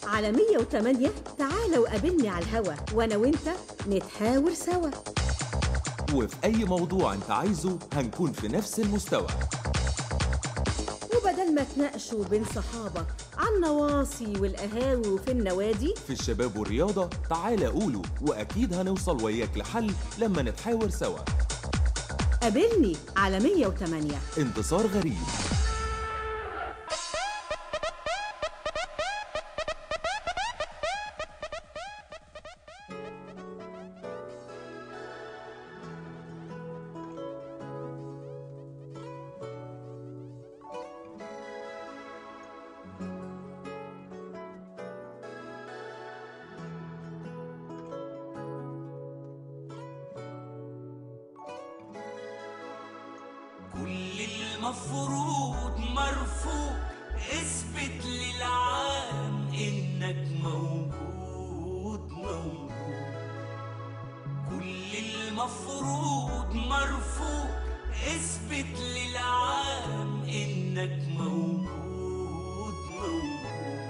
على 108 تعالى وقابلني على الهوا وانا وانت نتحاور سوا وفي أي موضوع أنت عايزه هنكون في نفس المستوى وبدل ما تناقشوا بين صحابة عن نواصي والقهاوي وفي النوادي في الشباب والرياضة تعالى قولوا وأكيد هنوصل وياك لحل لما نتحاور سوا قابلني على 108 انتصار غريب كل المفروض مرفوض اثبت للعالم انك موجود موجود كل المفروض مرفوض اثبت للعالم انك موجود موجود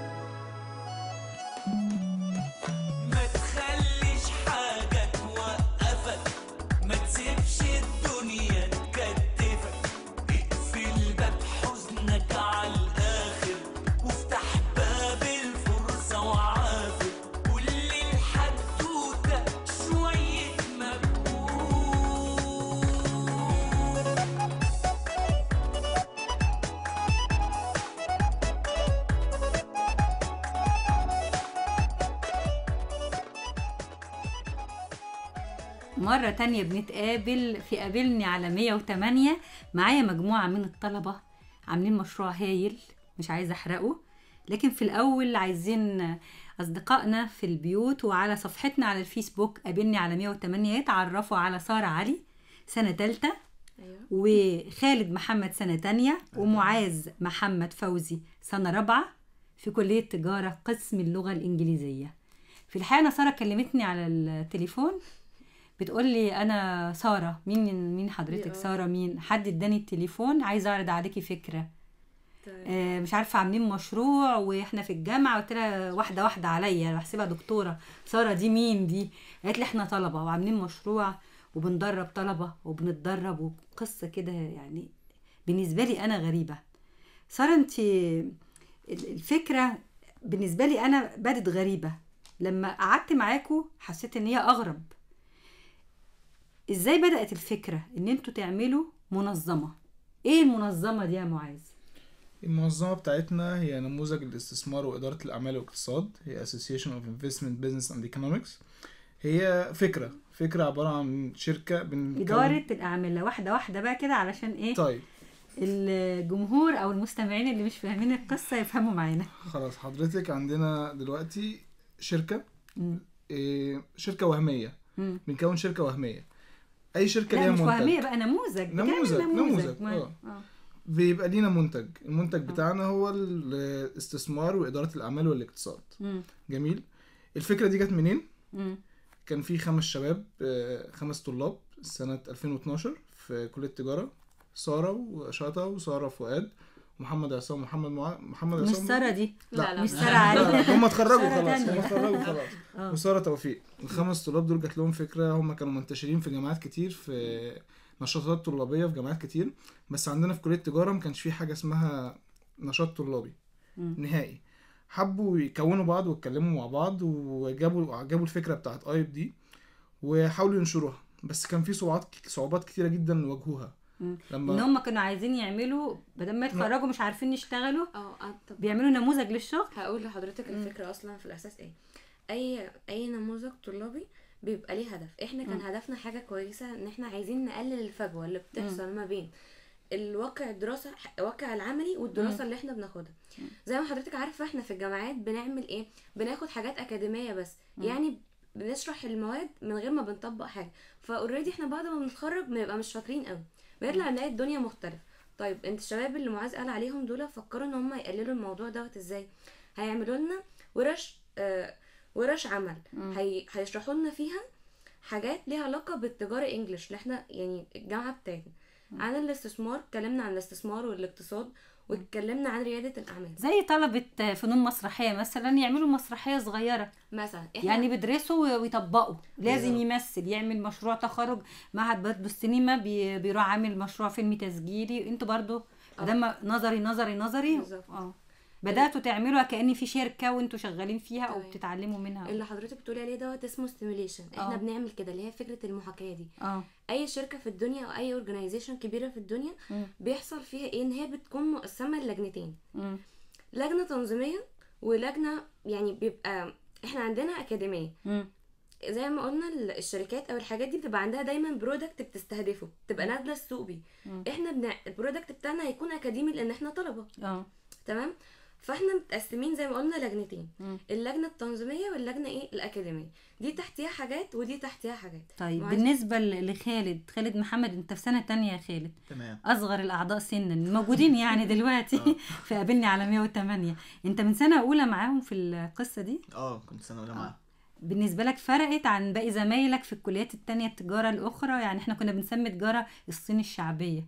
ما تخليش حاجة توقفك ما تسيبش الدنيا تكتفك اقفل باب حزنك على الآخر وافتح باب الفرصة وعافر كل الحدوتة شوية مجهود مرة تانية بنتقابل في قابلني على 108 معايا مجموعة من الطلبة عاملين مشروع هايل مش عايزة أحرقه لكن في الأول عايزين أصدقائنا في البيوت وعلى صفحتنا على الفيسبوك قابلني على 108 يتعرفوا على سارة علي سنة تالتة ايوه وخالد محمد سنة تانية ومعاذ محمد فوزي سنة رابعة في كلية تجارة قسم اللغة الإنجليزية في الحقيقة أنا سارة كلمتني على التليفون بتقول لي أنا سارة مين مين حضرتك آه. سارة مين حد اداني التليفون عايز أعرض عليكي فكرة تمام آه، مش عارفة عاملين مشروع واحنا في الجامعة قلت لها واحدة واحدة عليا أنا بحسبها دكتورة سارة دي مين دي قالت لي احنا طلبة وعاملين مشروع وبندرب طلبة وبنتدرب وقصة كده يعني بالنسبة لي أنا غريبة سارة انت الفكرة بالنسبة لي أنا بدت غريبة لما قعدت معاكوا حسيت إن هي أغرب ازاي بدأت الفكرة ان انتوا تعملوا منظمة ايه المنظمة دي يا معاذ المنظمة بتاعتنا هي نموذج الاستثمار وإدارة الأعمال والاقتصاد هي Association of Investment Business and Economics هي فكرة فكرة عبارة عن شركة بنكون إدارة الأعمال واحدة واحدة بقى كده علشان إيه طيب الجمهور أو المستمعين اللي مش فاهمين القصة يفهموا معانا خلاص حضرتك عندنا دلوقتي شركة مم. إيه شركة وهمية مم. بنكون شركة وهمية أي شركة لا ليها مش منتج وهمية بقى نموذج بتعمل نموذج- نموذج، ما- آه. آه. بيبقى لينا منتج المنتج بتاعنا هو الاستثمار وإدارة الأعمال والاقتصاد مم. جميل الفكرة دي جت منين؟ مم. كان في خمس شباب آه، خمس طلاب سنة 2012 في كلية تجارة سارة وشاطة وسارة فؤاد ومحمد عصام محمد مع... محمد مش عصام سارة دي لا لا مش لا. سارة لا علي لا هم اتخرجوا سارة خلاص هم تانية. اتخرجوا خلاص آه. وسارة توفيق الخمس طلاب دول جات لهم فكرة هم كانوا منتشرين في جامعات كتير في نشاطات طلابية في جامعات كتير بس عندنا في كلية تجارة ما كانش في حاجة اسمها نشاط طلابي مم. نهائي حبوا يكونوا بعض ويتكلموا مع بعض وجابوا جابوا الفكرة بتاعت ايب دي وحاولوا ينشروها بس كان في صعوبات صعوبات كتيرة جدا واجهوها مم. لما ان هم كانوا عايزين يعملوا بدل ما يتخرجوا مش عارفين يشتغلوا اه آه، طب بيعملوا نموذج للشغل هقول لحضرتك الفكره اصلا في الاساس ايه اي اي نموذج طلابي بيبقى ليه هدف احنا كان مم. هدفنا حاجه كويسه ان احنا عايزين نقلل الفجوه اللي بتحصل ما بين الواقع الدراسه الواقع العملي والدراسه اللي احنا بناخدها زي ما حضرتك عارفه احنا في الجامعات بنعمل ايه بناخد حاجات اكاديميه بس يعني بنشرح المواد من غير ما بنطبق حاجه فاوريدي احنا بعد ما بنتخرج بنبقى مش فاكرين قوي بنطلع نلاقي الدنيا مختلفه طيب انت الشباب اللي معاذ قال عليهم دول فكروا ان هم يقللوا الموضوع دوت ازاي هيعملوا لنا ورش آه ورش عمل هي هيشرحوا لنا فيها حاجات ليها علاقه بالتجاره انجلش اللي احنا يعني الجامعه بتاعتنا عن الاستثمار اتكلمنا عن الاستثمار والاقتصاد واتكلمنا عن رياده الاعمال زي طلبة فنون مسرحية مثلا يعملوا مسرحية صغيرة مثلا احنا يعني بيدرسوا ويطبقوا لازم يمثل يعمل مشروع تخرج معهد برضه السينما بي- بيروح عامل مشروع فيلم تسجيلي انتوا برضه ادام نظري نظري نظري بالظبط. اه بداتوا تعملوا كأن في شركة وانتوا شغالين فيها او تمام. بتتعلموا منها اللي حضرتك بتقولي عليه دوت اسمه ستيميوليشن احنا آه. بنعمل كده اللي هي فكره المحاكاه دي اه اي شركه في الدنيا او اي اورجانيزيشن كبيره في الدنيا مم. بيحصل فيها ايه ان هي بتكون مقسمه للجنتين مم. لجنه تنظيميه ولجنه يعني بيبقى احنا عندنا اكاديميه مم. زي ما قلنا ال- الشركات او الحاجات دي بتبقى عندها دايما برودكت بتستهدفه بتبقى نازله السوق بيه مم. احنا بنا... البرودكت بتاعنا هيكون اكاديمي لان احنا طلبه اه تمام فاحنا متقسمين زي ما قلنا لجنتين مم. اللجنه التنظيميه واللجنه ايه الاكاديميه دي تحتيها حاجات ودي تحتيها حاجات طيب معاذ؟ بالنسبة ل- لخالد خالد محمد انت في سنة تانية يا خالد تمام اصغر الاعضاء سنا الموجودين يعني دلوقتي في قابلني على 108 انت من سنة اولى معاهم في القصة دي اه كنت سنه اولى معاه بالنسبة لك فرقت عن باقي زمايلك في الكليات التانية التجارة الأخرى يعني احنا كنا بنسمي تجارة الصين الشعبية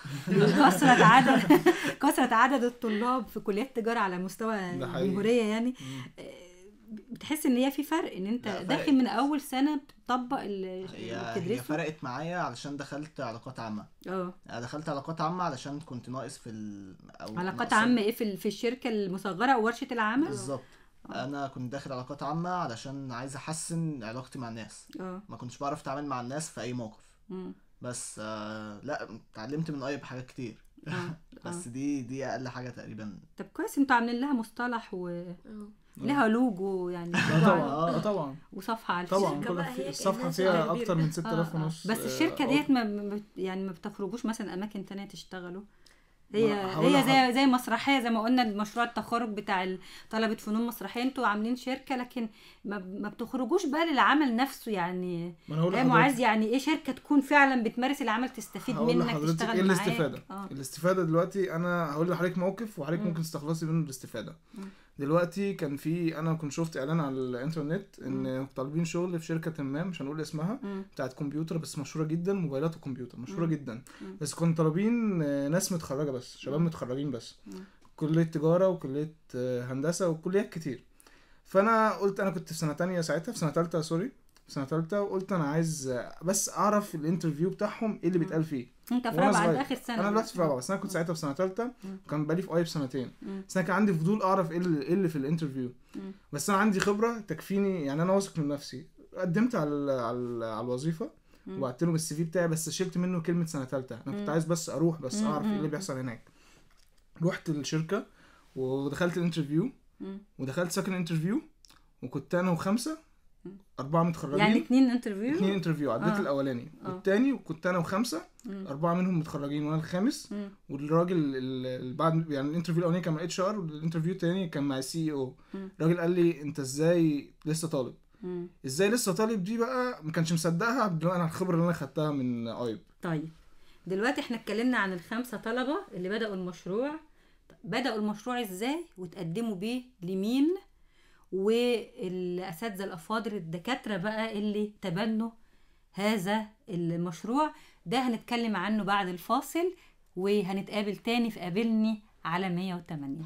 كثرة عدد كثرة عدد الطلاب في كليات التجارة على مستوى ده حقيقي. الجمهورية يعني آه، بتحس ان هي في فرق ان انت لا، داخل فرقت. من اول سنة بتطبق اللي هي هي بتدرسه فرقت معايا علشان دخلت علاقات عامه اه انا دخلت علاقات عامه علشان كنت ناقص في ال... أو علاقات ناقصة- عامة ايه في ال- في الشركة المصغرة او ورشة العمل بالظبط انا كنت داخل علاقات عامه علشان عايز احسن علاقتي مع الناس اه ما كنتش بعرف اتعامل مع الناس في اي موقف مم. بس آه لا اتعلمت من قريب حاجات كتير اه بس دي دي اقل حاجه تقريبا طب كويس انتوا عاملين لها مصطلح ولها اه لوجو يعني اه طبعا اه طبعا وصفحه على طبعا الشركة. كل بقى في هي الصفحه كأنها فيها شركة اكتر من كبيرة. 6000 آه، آه. ونص بس آه، الشركه آه. ديت ما ما- يعني ما بتخرجوش مثلا اماكن تانية تشتغلوا هي ما هقول هي لحضرتك- زي زي مسرحيه زي ما قلنا المشروع التخرج بتاع ال- طلبه فنون مسرحيه انتوا عاملين شركه لكن ما, ما بتخرجوش بقى للعمل نفسه يعني ما انا هقول يا لحضرتك- معاذ يعني ايه شركه تكون فعلا بتمارس العمل تستفيد هقول منك لحضرتك تشتغل ايه معاك الاستفاده اه الاستفاده دلوقتي انا هقول لحضرتك موقف وحضرتك مم. ممكن تستخلصي منه الاستفاده مم. دلوقتي كان في انا كنت شفت اعلان على الانترنت ان طالبين شغل في شركه ما مش هنقول اسمها مم. بتاعت كمبيوتر بس مشهوره جدا موبايلات وكمبيوتر مشهوره مم. جدا مم. بس كانوا طالبين آه، ناس متخرجه بس شباب مم. متخرجين بس مم. كليه تجاره وكليه آه، هندسه وكليات كتير فانا قلت انا كنت في سنه تانية ساعتها في سنه تالتة سوري في سنه تالتة وقلت انا عايز آه، بس اعرف الانترفيو بتاعهم ايه اللي بيتقال فيه انت في وأنا رابعه صغير. اخر سنه انا دلوقتي في رابعه بس انا كنت ساعتها في سنه ثالثه مم. كان بقالي في ايب سنتين مم. بس انا كان عندي فضول اعرف ايه اللي, إيه اللي في الانترفيو مم. بس انا عندي خبره تكفيني يعني انا واثق من نفسي قدمت على ال- على ال- على الوظيفه مم. وبعت لهم السي في بتاعي بس شلت منه كلمه سنه ثالثه انا مم. كنت عايز بس اروح بس مم. اعرف ايه اللي مم. بيحصل هناك رحت الشركه ودخلت الانترفيو مم. ودخلت سكند انترفيو وكنت انا وخمسه مم. اربعه متخرجين يعني اتنين انترفيو اتنين انترفيو عديت آه. الاولاني آه. والتاني وكنت انا وخمسه مم. اربعه منهم متخرجين وانا الخامس مم. والراجل ال- اللي بعد يعني الانترفيو الاولاني كان مع اتش ار والانترفيو التاني كان مع السي او مم. الراجل قال لي انت ازاي لسه طالب مم. ازاي لسه طالب دي بقى ما كانش مصدقها بناء على الخبره اللي انا خدتها من ايب طيب دلوقتي احنا اتكلمنا عن الخمسة طلبة اللي بدأوا المشروع بدأوا المشروع ازاي وتقدموا بيه لمين والأساتذة الأفاضل الدكاترة بقى اللي تبنوا هذا المشروع ده هنتكلم عنه بعد الفاصل وهنتقابل تاني في قابلني على 108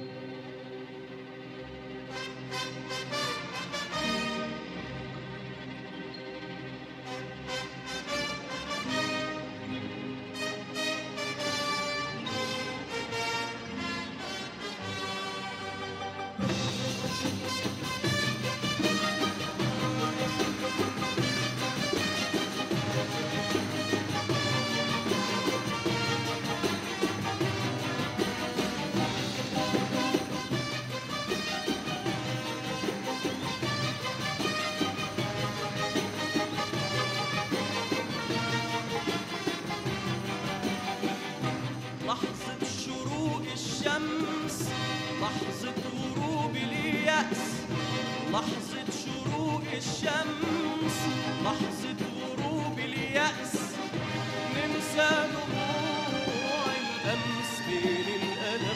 لحظة شروق الشمس لحظة غروب اليأس لحظة شروق الشمس لحظة غروب اليأس ننسى دموع الأمس بين الألم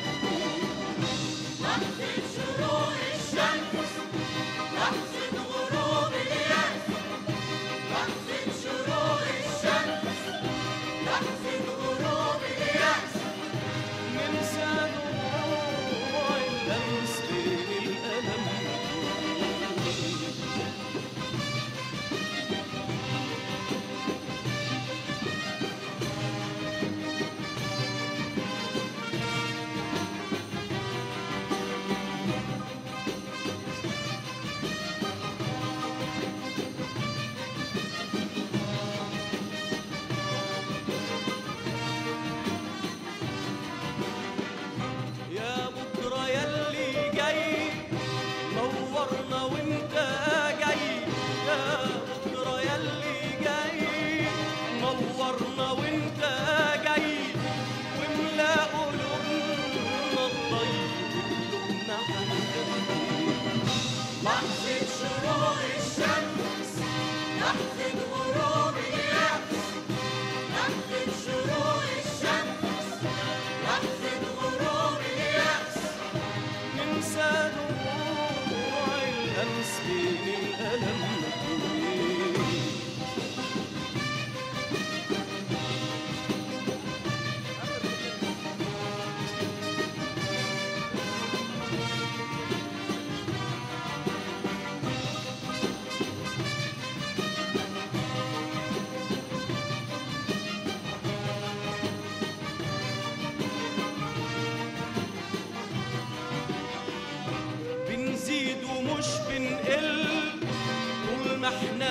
لحظة شروق الشمس لحظة غروب اليأس لحظة شروق الشمس لحظة غروب اليأس ننسى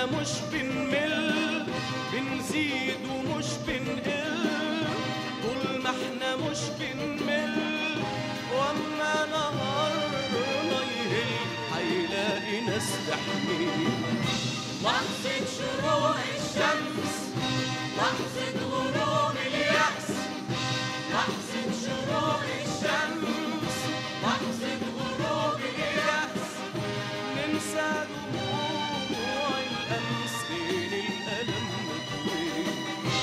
مش بنمل بنزيد ومش بنقل طول ما احنا مش بنمل واما نهارنا يهل هيلاقي ناس تحميه لحظة شروق الشمس لحظة غروب اليأس لحظة شروق الشمس لحظة غروب اليأس ننسى دموع الأمس بين الألم والطويل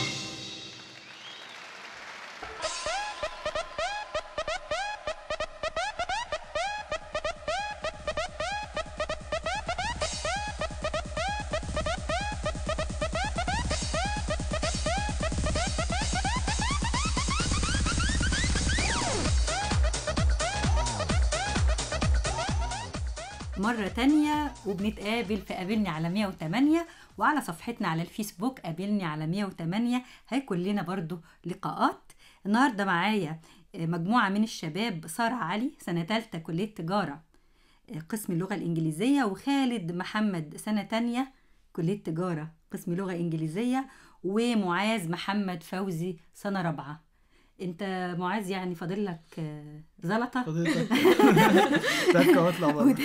مرة تانية وبنتقابل في قابلني على 108 وعلى صفحتنا على الفيسبوك قابلني على 108 هيكون لنا برضو لقاءات النهاردة معايا مجموعة من الشباب سارة علي سنة تالتة كلية تجارة قسم اللغة الإنجليزية وخالد محمد سنة تانية كلية تجارة قسم لغة إنجليزية ومعاذ محمد فوزي سنة رابعة انت معاذ يعني فاضل لك آه، زلطة فضيلتك تكه واطلع بره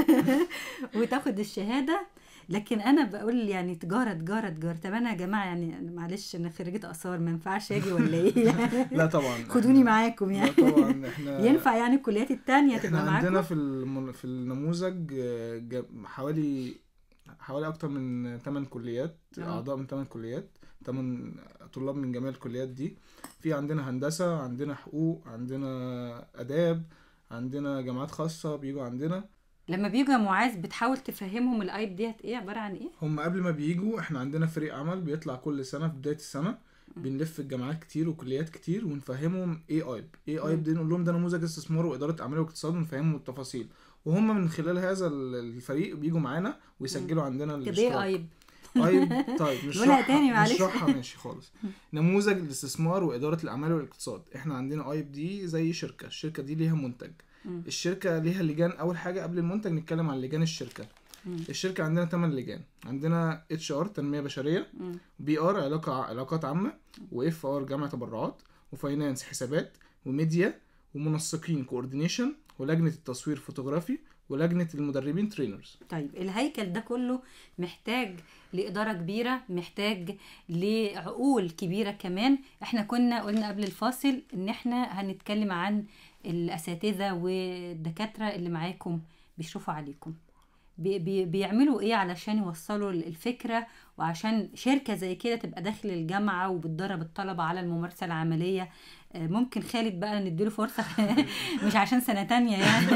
وتاخد الشهاده لكن انا بقول يعني تجاره تجاره تجاره طب انا يا جماعه يعني معلش انا خريجه اثار ما ينفعش اجي ولا ايه يعني لا طبعا خدوني إحنا- معاكم لا يعني طبعا احنا ينفع يعني الكليات التانية احنا تبقى عندنا معاكم في المن... في النموذج آه، جا- حوالي حوالي اكتر من 8 كليات آه. اعضاء من 8 كليات 8 طلاب من جميع الكليات دي في عندنا هندسة عندنا حقوق عندنا آداب عندنا جامعات خاصة بيجوا عندنا لما بيجوا يا معاذ بتحاول تفهمهم الايب ديت ايه عباره عن ايه هم قبل ما بيجوا احنا عندنا فريق عمل بيطلع كل سنة في بداية السنة بنلف الجامعات كتير وكليات كتير ونفهمهم ايه ايب ايه ايب دي نقول لهم ده نموذج استثمار واداره اعمال واقتصاد ونفهمهم التفاصيل وهم من خلال هذا ال- الفريق بيجوا معانا ويسجلوا عندنا كده ايه الاشتراك ايب ايب طيب نقولها تاني معلش. نشرحها ماشي خالص نموذج الاستثمار واداره الاعمال والاقتصاد احنا عندنا ايب دي زي شركه الشركه دي ليها منتج مم. الشركه ليها لجان اول حاجه قبل المنتج نتكلم عن لجان الشركه مم. الشركه عندنا 8 لجان عندنا اتش ار تنميه بشريه مم. بي ار علاقه علاقات عامه واف ار جمع تبرعات وفاينانس حسابات وميديا ومنسقين كوردينيشن ولجنه التصوير فوتوغرافي ولجنه المدربين ترينرز طيب الهيكل ده كله محتاج لإدارة كبيرة محتاج لعقول كبيرة كمان احنا كنا قلنا قبل الفاصل ان احنا هنتكلم عن الأساتذة والدكاترة اللي معاكم بيشرفوا عليكم بي بي بيعملوا ايه علشان يوصلوا الفكرة وعشان شركة زي كده تبقى داخل الجامعة وبتدرب الطلبة على الممارسة العملية آه، ممكن خالد بقى نديله فرصة مش عشان سنة تانية يعني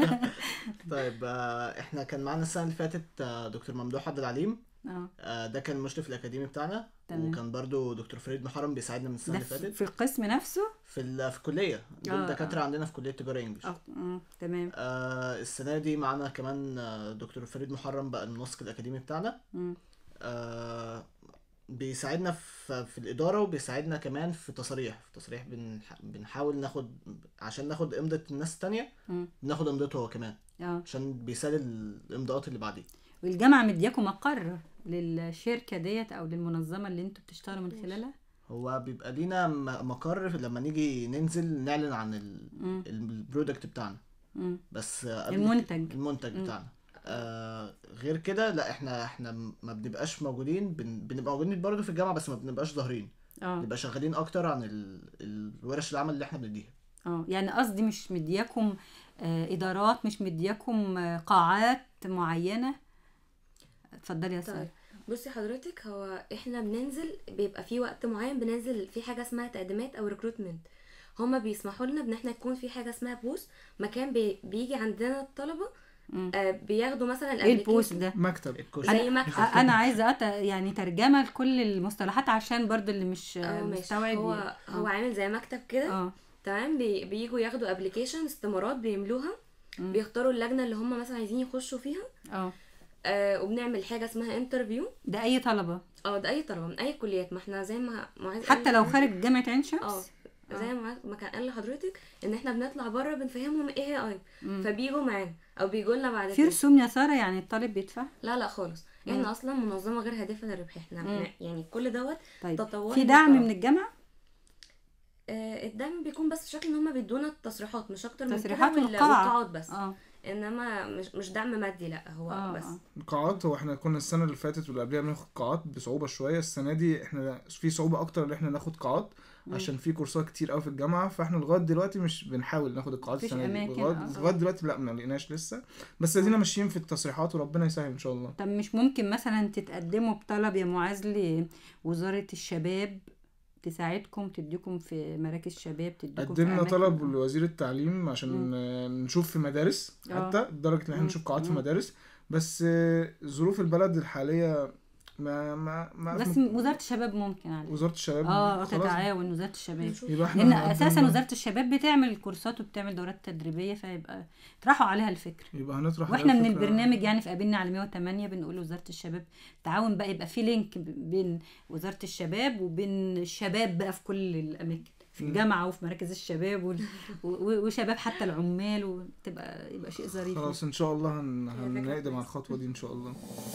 طيب آه، احنا كان معانا السنه اللي فاتت آه، دكتور ممدوح عبد العليم اه آه، ده كان المشرف الاكاديمي بتاعنا تمام. وكان برضو دكتور فريد محرم بيساعدنا من السنه ده اللي في فاتت في القسم نفسه في ال- في الكليه دول آه، دكاتره عندنا في كليه تجاره انجلش اه آه، تمام آه السنه دي معانا كمان آه، دكتور فريد محرم بقى المنسق الاكاديمي بتاعنا مم. آه بيساعدنا في, في الاداره وبيساعدنا كمان في تصاريح في تصريح بنح... بنحاول ناخد عشان ناخد امضه الناس التانية مم. بناخد امضته هو كمان اه عشان بيسال الامضاءات اللي بعديه والجامعه مدياكم مقر للشركه ديت او للمنظمه اللي انتوا بتشتغلوا من خلالها هو بيبقى لينا م- مقر لما نيجي ننزل نعلن عن ال... مم. البرودكت بتاعنا مم. بس آه، قبل المنتج المنتج مم. بتاعنا آه غير كده لا احنا احنا ما بنبقاش موجودين بن... بنبقى موجودين برضه في الجامعه بس ما بنبقاش ظاهرين اه بنبقى شغالين اكتر عن ال... الورش العمل اللي احنا بنديها اه يعني قصدي مش مدياكم آه ادارات مش مدياكم آه قاعات معينه اتفضلي يا طيب ساره بصي حضرتك هو احنا بننزل بيبقى في وقت معين بننزل في حاجه اسمها تقديمات او ريكروتمنت هما بيسمحوا لنا بان احنا يكون في حاجه اسمها بوست مكان بي بيجي عندنا الطلبه مم. آه بياخدوا مثلا ايه البوست الapplication. ده مكتب الكشك زي انا مكتب انا عايزه أت... يعني ترجمه لكل المصطلحات عشان برضو اللي مش اه آه، ماشي مستوعب هو ي- هو عامل زي مكتب كده اه تمام بي بييجوا ياخدوا ابلكيشن استمارات بيملوها مم. بيختاروا اللجنه اللي هم مثلا عايزين يخشوا فيها اه آه وبنعمل حاجه اسمها انترفيو ده اي طلبه اه ده اي طلبه من اي كليات ما احنا زي ما معاذ حتى قال لو لحضرتك- خارج جامعه عين اه شمس زي ما ما كان قال لحضرتك ان احنا بنطلع بره بنفهمهم ايه هي اي مم. فبيجوا معانا او بيجوا لنا بعد في كده رسوم يا ساره يعني الطالب بيدفع لا لا خالص احنا اصلا منظمه غير هادفه للربح احنا مم. يعني كل دوت طيب تطوعي في دعم محترم. من الجامعه آه، الدعم بيكون بس شكل ان هم بيدونا التصريحات مش اكتر من كده تصريحات وال- والقاعة. والقاعات بس اه انما مش مش دعم مادي لا هو آه، بس آه. القاعات هو احنا كنا السنه اللي فاتت واللي قبلها بناخد قاعات بصعوبه شويه السنه دي احنا في صعوبه اكتر ان احنا ناخد قاعات عشان في كورسات كتير قوي في الجامعه فاحنا لغايه دلوقتي مش بنحاول ناخد القاعات مفيش السنه دي أماكن، لغايه آه. لغاية دلوقتي لا ما لقيناش لسه بس ادينا ماشيين في التصريحات وربنا يسهل ان شاء الله طب مش ممكن مثلا تتقدموا بطلب يا معاذ لوزاره الشباب تساعدكم تديكم في مراكز شباب تديكم في قدمنا أماكن؟ طلب لوزير التعليم عشان آه، نشوف في مدارس آه. حتى لدرجه ان احنا مم. نشوف قاعات في مم. مدارس بس آه، ظروف البلد الحاليه ما ما ما بس وزاره الشباب ممكن على وزاره الشباب اه خلاص تتعاون وزاره الشباب نشوف. يبقى احنا لان هنقدم اساسا له- وزاره الشباب بتعمل كورسات وبتعمل دورات تدريبيه فيبقى طرحوا عليها الفكره يبقى هنطرح واحنا عليها من الفكرة. البرنامج يعني في قابلنا على 108 بنقول لوزاره الشباب تعاون بقى يبقى في لينك ب- بين وزاره الشباب وبين الشباب بقى في كل الاماكن في مم. الجامعه وفي مراكز الشباب وال- و- وشباب حتى العمال وتبقى يبقى شيء ظريف خلاص ان شاء الله هن... هي فكرة هنقدم على كويسة. الخطوه دي ان شاء الله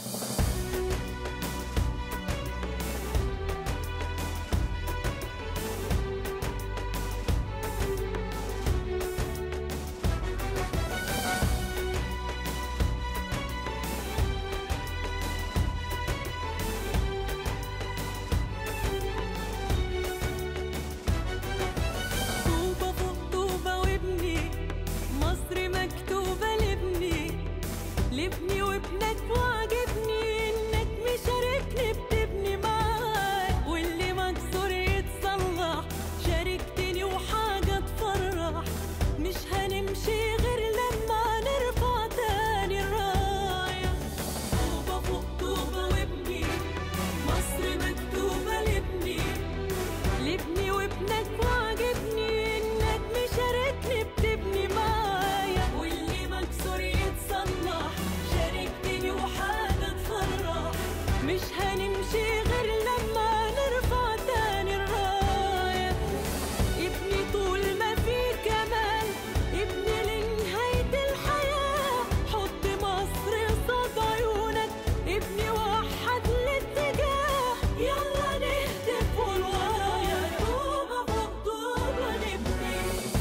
طوبة فوق طوبة وابني مصر مكتوبة لابني لابني وابنك وعجبني انك مشاركني بتبني معاك واللي مكسور يتصلح شاركتني وحاجة تفرح مش هنمشي غير لما نرفع تاني الراية طوبة فوق طوبة وابني مصر مكتوبة لابني لابني وابنك وعجبني انك مشاركني بتبني معايا واللي مكسور يتصلح شاركتني وحاجة تفرح مش هنمشي غير لما نرفع تاني الراية ابني طول ما في كمال ابني لنهاية الحياة حط مصر قصاد عيونك ابني وحد الاتجاه يلا نهتف والورايا طوبة فوق طوبة نبني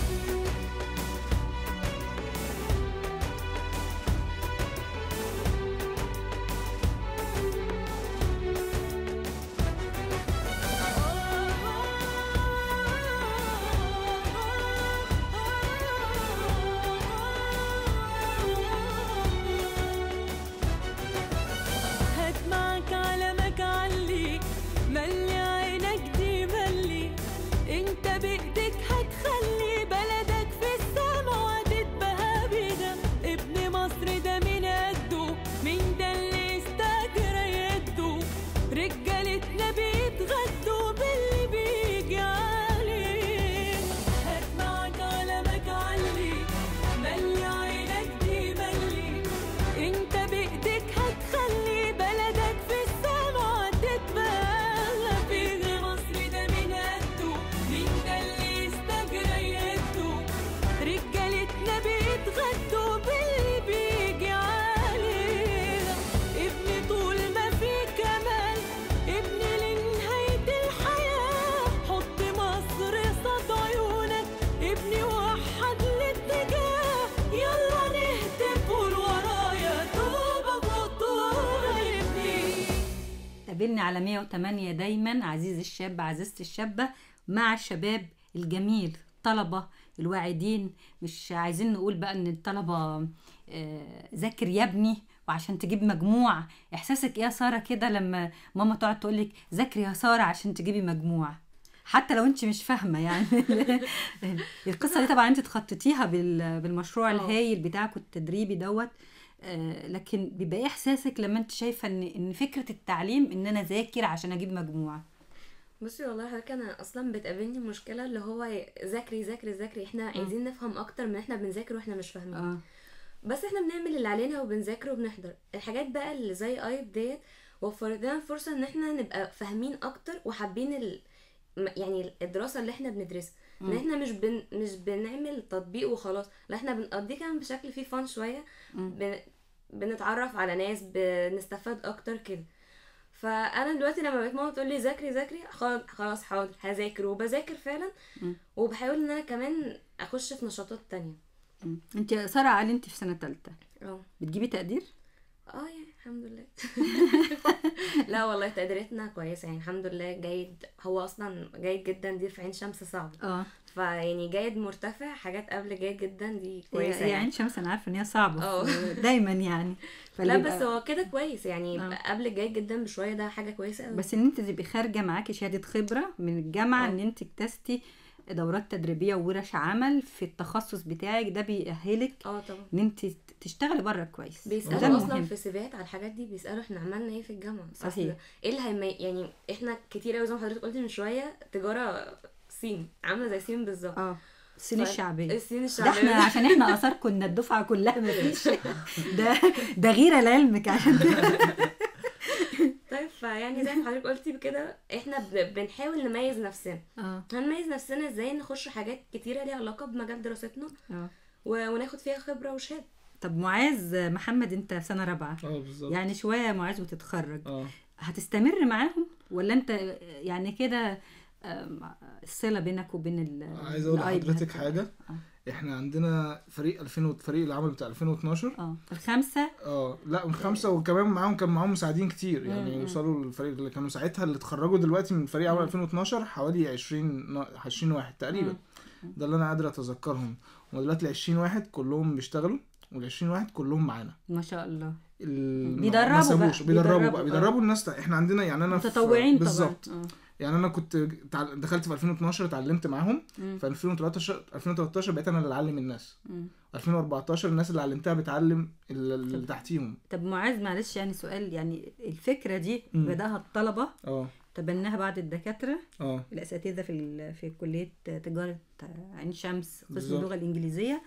هات معك علمك علي ملي عينك دي ملي انت بايدك هتخلي بلدك في السما وهتتبهى بينا ابن مصر ده من قده مين ده اللي استاجر يده رجالتنا بيتغدوا باللي بيجي عليه هات معك علمك علي ملي عينك دي ملي انت بايدك هتخلي بلدك في السما تتبلى في مصر ده من قده مين ده اللي استجرى يده رجالتنا بيتغدوا باللي بيجي علينا ابني طول ما في كمال ابني لنهاية الحياة حط مصر قصاد عيونك ابني وحد الاتجاه يلا نهتف قول ورايا طوبة فوق طوبة ابني قابلني على 108 دايما عزيز الشاب عزيزتي الشابة مع الشباب الجميل الطلبة الواعدين مش عايزين نقول بقى ان الطلبة آه، ذاكر يا ابني وعشان تجيب مجموع احساسك ايه يا سارة كده لما ماما تقعد تقولك ذاكري يا سارة عشان تجيبي مجموع حتى لو انت مش فاهمه يعني القصه دي طبعا انت تخططيها بال- بالمشروع اه. الهايل بتاعك التدريبي دوت آه، لكن بيبقى ايه احساسك لما انت شايفه ان ان فكره التعليم ان انا ذاكر عشان اجيب مجموع بصي والله حضرتك انا اصلا بتقابلني مشكله اللي هو ذاكري ذاكري ذاكري احنا عايزين نفهم اكتر من احنا بنذاكر واحنا مش فاهمين اه بس احنا بنعمل اللي علينا وبنذاكر وبنحضر الحاجات بقى اللي زي ايب ديت وفرت لنا فرصه ان احنا نبقى فاهمين اكتر وحابين ال... م- يعني الدراسه اللي احنا بندرسها ان مم. احنا مش بن... مش بنعمل تطبيق وخلاص لا احنا بنقضيه كمان بشكل فيه فان شويه مم. بن... بنتعرف على ناس بنستفاد اكتر كده فانا دلوقتي لما بقيت ماما تقول لي ذاكري ذاكري خلاص- خلاص حاضر هذاكر وبذاكر فعلا مم. وبحاول ان انا كمان اخش في نشاطات تانية مم. انت ساره علي انت في سنه ثالثه اه بتجيبي تقدير اه يعني الحمد لله لا والله تقديراتنا كويسه يعني الحمد لله جيد هو اصلا جيد جدا دي في عين شمس صعب اه فيعني جيد مرتفع حاجات قبل جيد جدا دي هي كويسه هي عين يعني شمس انا عارفه ان هي صعبه اه. دايما يعني لا فاللي بس يبقى- هو كده كويس يعني اه. قبل جيد جدا بشويه ده حاجه كويسه قوي بس ان انت تبقي خارجه معاكي شهاده خبره من الجامعه اه. ان انت اكتستي دورات تدريبيه وورش عمل في التخصص بتاعك ده بيأهلك اه طبعا ان انت تشتغلي بره كويس وده بيسالوا اصلا المهم. في سيفيات على الحاجات دي بيسالوا احنا عملنا ايه في الجامعه أصل صحيح. ايه اللي هيمي... يعني احنا كتير قوي زي ما حضرتك قلتي من شويه تجاره صين عامله زي صين بالظبط اه الصين ف- الشعبيه الصين ده الشعبيه احنا عشان احنا اثار كنا الدفعه كلها مفيش ده ده غيره لعلمك عشان طيب فيعني زي ما حضرتك قلتي بكده احنا ب... بنحاول نميز نفسنا اه هنميز نفسنا ازاي نخش حاجات كتيره ليها علاقه بمجال دراستنا اه و... وناخد فيها خبره وشهاده طب معاذ محمد انت في سنه رابعه اه بالظبط يعني شويه معاذ وتتخرج اه هتستمر معاهم ولا انت يعني كده آم، الصله بينك وبين ال عايز اقول الأيد لحضرتك هت- حاجه آه. احنا عندنا فريق 2000 و- فريق العمل بتاع 2012 اه الخمسه اه لا من خمسه وكمان معاهم كان معاهم مساعدين كتير يعني مم. يوصلوا للفريق اللي كانوا ساعتها اللي اتخرجوا دلوقتي من فريق عمل 2012 حوالي 20 نا- 20 واحد تقريبا ده اللي انا قادر اتذكرهم ودلوقتي ال 20 واحد كلهم بيشتغلوا وال 20 واحد كلهم معانا ما شاء الله ال- بيدربوا ما سابوش بقى، بيدربوا بيدربوا، بقى آه. بيدربوا الناس احنا عندنا يعني انا في- متطوعين بالظبط طبعا يعني انا كنت تع- دخلت في 2012 اتعلمت معاهم مم. في 2013 2013 بقيت انا اللي اعلم الناس مم. 2014 الناس اللي علمتها بتعلم ال- اللي تحتيهم طب معاذ معلش يعني سؤال يعني الفكره دي مم. بداها الطلبه اه تبناها بعد الدكاتره اه الاساتذه في ال- في كليه تجاره عين شمس قسم بالظبط. اللغه الانجليزيه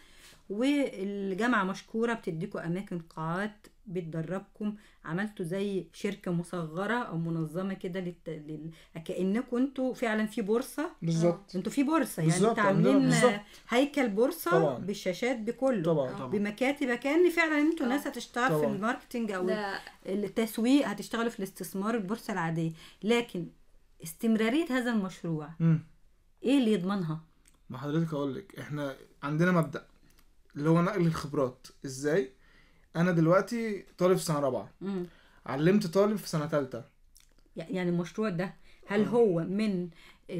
والجامعه مشكوره بتديكم اماكن قاعات بتدربكم عملتوا زي شركه مصغره او منظمه كده للت... لل... كانكم انتوا فعلا في بورصه بالظبط انتوا في بورصه يعني بالظبط، انتوا عندنا عاملين بالظبط. هيكل بورصه طبعا. بالشاشات بكله طبعا طبعا. بمكاتب كان فعلا انتوا اه. ناس هتشتغل في طبعا. الماركتنج او ده التسويق هتشتغلوا في الاستثمار البورصه العاديه لكن استمراريه هذا المشروع امم ايه اللي يضمنها ما حضرتك اقول لك احنا عندنا مبدأ اللي هو نقل الخبرات ازاي انا دلوقتي طالب في سنه رابعه مم. علمت طالب في سنه ثالثه يعني المشروع ده هل هو من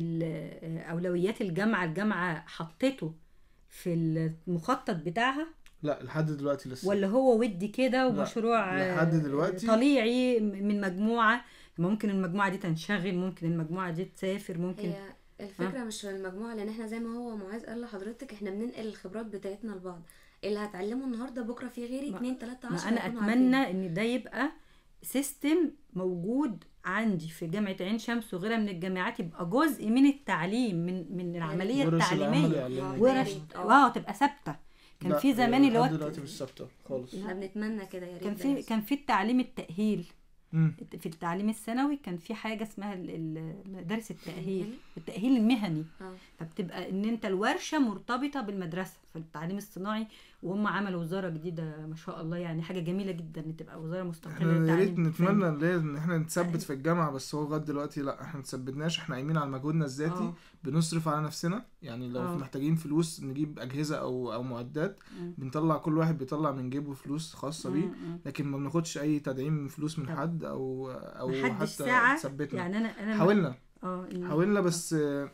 ال- اولويات الجامعه الجامعه حطته في المخطط بتاعها لا لحد دلوقتي لسه ولا هو ودي كده لا، ومشروع لحد آه، دلوقتي. طليعي من مجموعه ممكن المجموعه دي تنشغل ممكن المجموعه دي تسافر ممكن هي الفكره مش في المجموعه لان احنا زي ما هو معاذ قال لحضرتك احنا بننقل الخبرات بتاعتنا لبعض اللي هتعلمه النهارده بكره في غيري ما- اتنين تلاته ما عشرة انا هيكونوا اتمنى عارفين. ان ده يبقى سيستم موجود عندي في جامعه عين شمس وغيرها من الجامعات يبقى جزء من التعليم من من العمليه ورش العمل التعليميه يعلمونا. يا ورش ريت، اه. واو تبقى ثابته كان لا، في زمان اللي لحد هو دلوقتي مش ثابته خالص احنا بنتمنى كده يا ريت كان ده في يحصل. كان في التعليم التاهيل مم. في التعليم الثانوي كان في حاجه اسمها ال- ال- مدارس التاهيل المهني؟ التاهيل المهني اه فبتبقى ان انت الورشه مرتبطه بالمدرسه في التعليم الصناعي وهم عملوا وزاره جديده ما شاء الله يعني حاجه جميله جدا ان تبقى وزاره مستقله احنا يا للتعليم ريت الفني. نتمنى ليه ان احنا نتثبت في الجامعه بس هو لغايه دلوقتي لا احنا متثبتناش احنا قايمين على مجهودنا الذاتي اه. بنصرف على نفسنا يعني لو اه. محتاجين فلوس نجيب اجهزه او او معدات مم. بنطلع كل واحد بيطلع من جيبه فلوس خاصه بيه مم، مم. لكن ما بناخدش اي تدعيم من فلوس من طب. حد او او محدش حتى ساعه تثبتنا يعني انا انا حاولنا اه إن- حاولنا بس آه،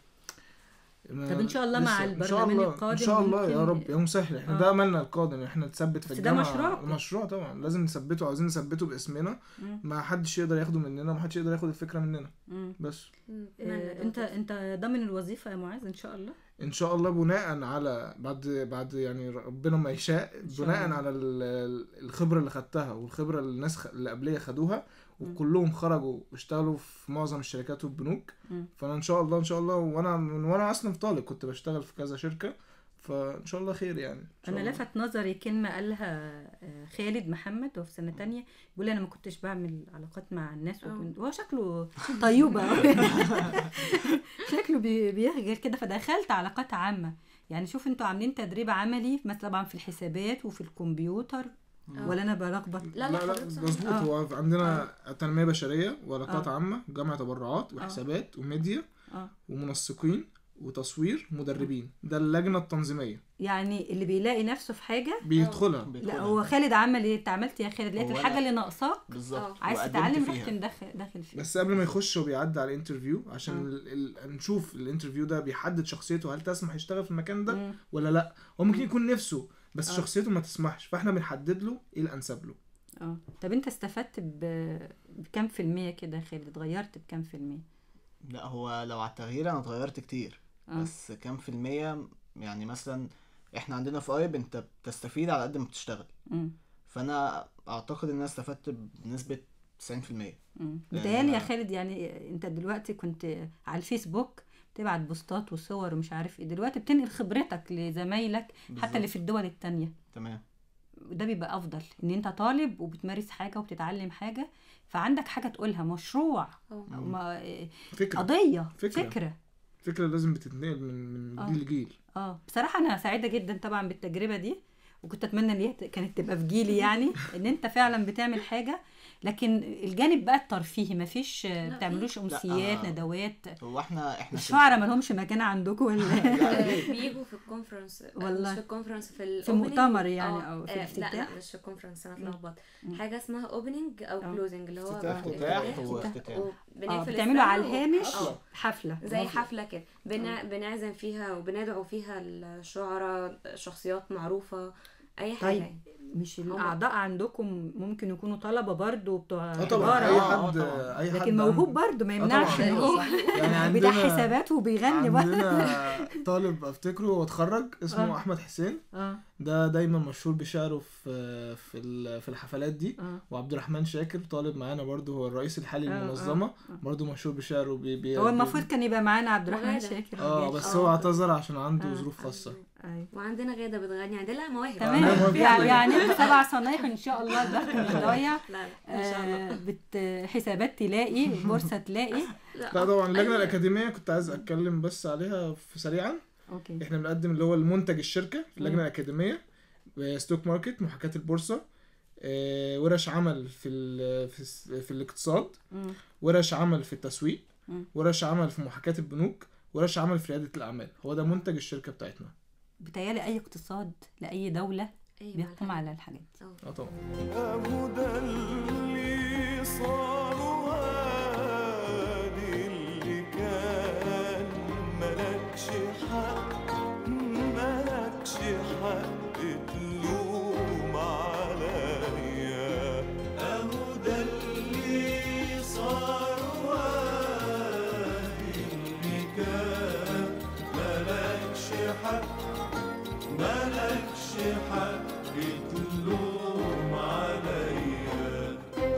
ما- طب إن شاء الله مع لسه. إن شاء البرلمان الله- القادم ان شاء الله يا ممكن- رب يا مسهل احنا آه. ده املنا القادم احنا نثبت في بس ده الجامعه مشروع. مشروع طبعا لازم نثبته عاوزين نثبته باسمنا مم. ما حدش يقدر ياخده مننا ما حدش يقدر ياخد الفكره مننا مم. بس نتمنى آه، ده انت وكده. انت ضامن الوظيفه يا معاذ ان شاء الله ان شاء الله بناء على بعد بعد يعني ربنا ما يشاء شاء بناء الله. على ال- الخبره اللي خدتها والخبره اللي الناس خ- اللي قبليه خدوها وكلهم خرجوا واشتغلوا في معظم الشركات والبنوك مم. فانا ان شاء الله ان شاء الله وانا من وانا اصلا في طالب كنت بشتغل في كذا شركه فان شاء الله خير يعني إن شاء انا الله. لفت نظري كلمه قالها آه، خالد محمد وهو في سنه تانية بيقول انا ما كنتش بعمل علاقات مع الناس اه. وكنت- وهو شكله طيوبه أوي. شكله بي- بيهجر كده فدخلت علاقات عامه يعني شوف انتوا عاملين تدريب عملي مثلا طبعا في الحسابات وفي الكمبيوتر آه. ولا انا بلخبط لا لا لا لا حضرتك صح. مظبوط آه. هو عندنا تنميه بشريه وعلاقات آه. عامه جمع تبرعات وحسابات وميديا اه ومنسقين وتصوير مدربين ده اللجنه التنظيميه يعني اللي بيلاقي نفسه في حاجه بيدخلها لا هو خالد عمل ايه انت عملت إيه يا خالد لقيت هو الحاجه أنا- اللي ناقصاك بالظبط عايز وقدمت تتعلم فيها. رحت داخل داخل فيه بس قبل ما يخش هو بيعدي على الانترفيو عشان آه. ال... ال... نشوف الانترفيو ده بيحدد شخصيته هل تسمح يشتغل في المكان ده مم. ولا لا هو ممكن يكون نفسه بس آه. شخصيته ما تسمحش فاحنا بنحدد له ايه الانسب له اه طب انت استفدت ب... بكام في المية كده يا خالد اتغيرت بكام في المية لا هو لو على التغيير انا اتغيرت كتير اه بس كام في المية يعني مثلا احنا عندنا في ايب انت بتستفيد على قد ما بتشتغل مم. فانا اعتقد ان انا استفدت بنسبة 90% مم. لأن بتهيألي يا أنا- خالد يعني انت دلوقتي كنت على الفيسبوك تبعت بوستات وصور ومش عارف ايه دلوقتي بتنقل خبرتك لزمايلك حتى اللي في الدول التانية تمام وده بيبقى افضل ان انت طالب وبتمارس حاجة وبتتعلم حاجة فعندك حاجة تقولها مشروع اه ما... فكره قضية فكرة. فكرة فكره لازم بتتنقل من من آه. جيل لجيل اه بصراحة أنا سعيدة جدا طبعا بالتجربة دي وكنت أتمنى إن هي ت- كانت تبقى في جيلي يعني إن أنت فعلا بتعمل حاجة لكن الجانب بقى الترفيهي مفيش لا، ما بتعملوش أمسيات آه. ندوات هو احنا احنا في- الشعراء مالهمش مكان عندكم ولا آه، بيجوا في الكونفرنس والله. مش في الكونفرنس في ال في opening. مؤتمر يعني آه، أو في آه، لا الافتتاح؟ لا مش في الكونفرنس انا مم. اتلخبطت مم. حاجه اسمها اوبننج او آه. كلوزنج اللي هو افتتاح افتتاح افتتاح و- وافتتاح وبنقفل اه السنة بتعملوا على و- الهامش آه. حفلة زي حفله كده بنع... بنعزم فيها وبندعو فيها الشعراء شخصيات معروفه اي حاجه طيب يعني. مش هما- الأعضاء عندكم ممكن يكونوا طلبة برضو بتوع اه طبعا تجارة اي آه، حد طبعاً. اي حد لكن موهوب عنده- برضو ما آه يمنعش طبعاً. إن هو يعني بتاع عندنا حسابات وبيغني برضه عندنا طالب افتكره واتخرج اسمه آه. احمد حسين اه ده دايما مشهور بشعره في في ال- في الحفلات دي اه وعبد الرحمن شاكر طالب معانا برضو هو الرئيس الحالي آه، للمنظمه آه. برضو مشهور بشعره بي بي هو بي- المفروض كان يبقى معانا عبد الرحمن وغادة. شاكر اه وجاش. بس آه. هو اعتذر عشان عنده آه. ظروف خاصه ايوه وعندنا غاده بتغني عندنا مواهب أنا موافق تمام يع- عليه. يعني انت سبع صنايع ان شاء الله البخت مش ضايع لا لا ان شاء الله آه، بت حسابات تلاقي بورصه تلاقي لا طبعا اللجنه الاكاديميه كنت عايز اتكلم بس عليها في سريعا اوكي احنا بنقدم اللي هو المنتج الشركه في اللجنه مم. الاكاديميه ستوك ماركت محاكاه البورصه آه، ورش عمل في ال- في, الس- في الاقتصاد مم. ورش عمل في التسويق مم. ورش عمل في محاكاه البنوك ورش عمل في رياده الاعمال هو ده منتج الشركه بتاعتنا بتهيألي اي اقتصاد لاي دوله أيوة، بيقوم الحاجة. على الحاجات دي اه اه طبعا أهو ده اللي صار وادي اللي كان ملكش حق ملكش حق تلوم عليا أهو ده اللي صار وادي اللي كان ملكش حق ملكش حق تلوم عليا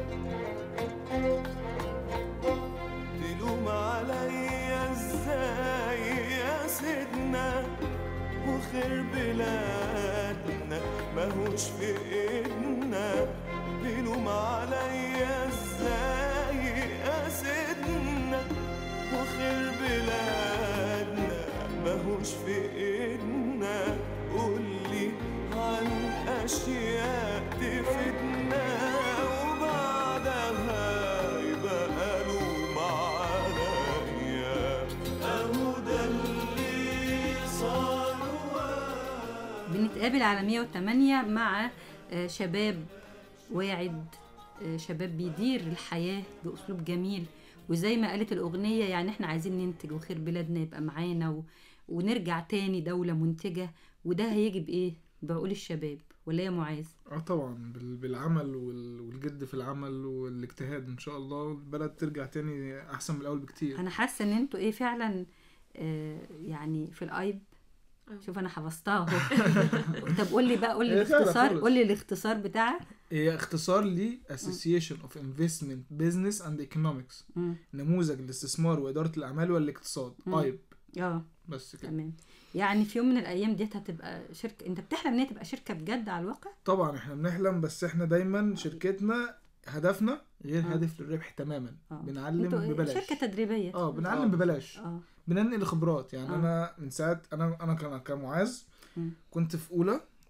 تلوم عليا ازاي يا سيدنا وخير بلادنا ماهوش في ايدنا تلوم عليا ازاي يا سيدنا وخير بلادنا ماهوش في ايدنا قولي عن اشياء تفيدنا وبعدها يبقى لوم عليا اهو ده اللي صار بنتقابل على 108 مع آه، شباب واعد آه، شباب بيدير الحياة بأسلوب جميل وزي ما قالت الأغنية يعني احنا عايزين ننتج وخير بلادنا يبقى معانا و... ونرجع تاني دولة منتجة وده هيجي بإيه؟ بعقول الشباب ولا يا معاذ؟ اه طبعا بال- بالعمل وال- والجد في العمل والاجتهاد ان شاء الله البلد ترجع تاني احسن من الاول بكتير أنا حاسة إن انتوا إيه فعلا آه يعني في الأيب آه. شوف أنا حفظتها أهو طب قول لي بقى قول لي هي سهلة باختصار خالص. قول لي الاختصار بتاعها هي اختصار ل Association of Investment Business and Economics مم. نموذج الاستثمار وإدارة الأعمال والاقتصاد مم. ايب اه بس كده تمام يعني في يوم من الايام ديت هتبقى شركه انت بتحلم ان هي تبقى شركه بجد على الواقع طبعا احنا بنحلم بس احنا دايما شركتنا هدفنا غير آه. هدف للربح تماما اه بنعلم انتوا ببلاش شركه تدريبيه اه بنعلم آه. ببلاش اه بننقل خبرات يعني آه. انا من ساعه انا انا كان- كمعاذ مم. كنت في اولى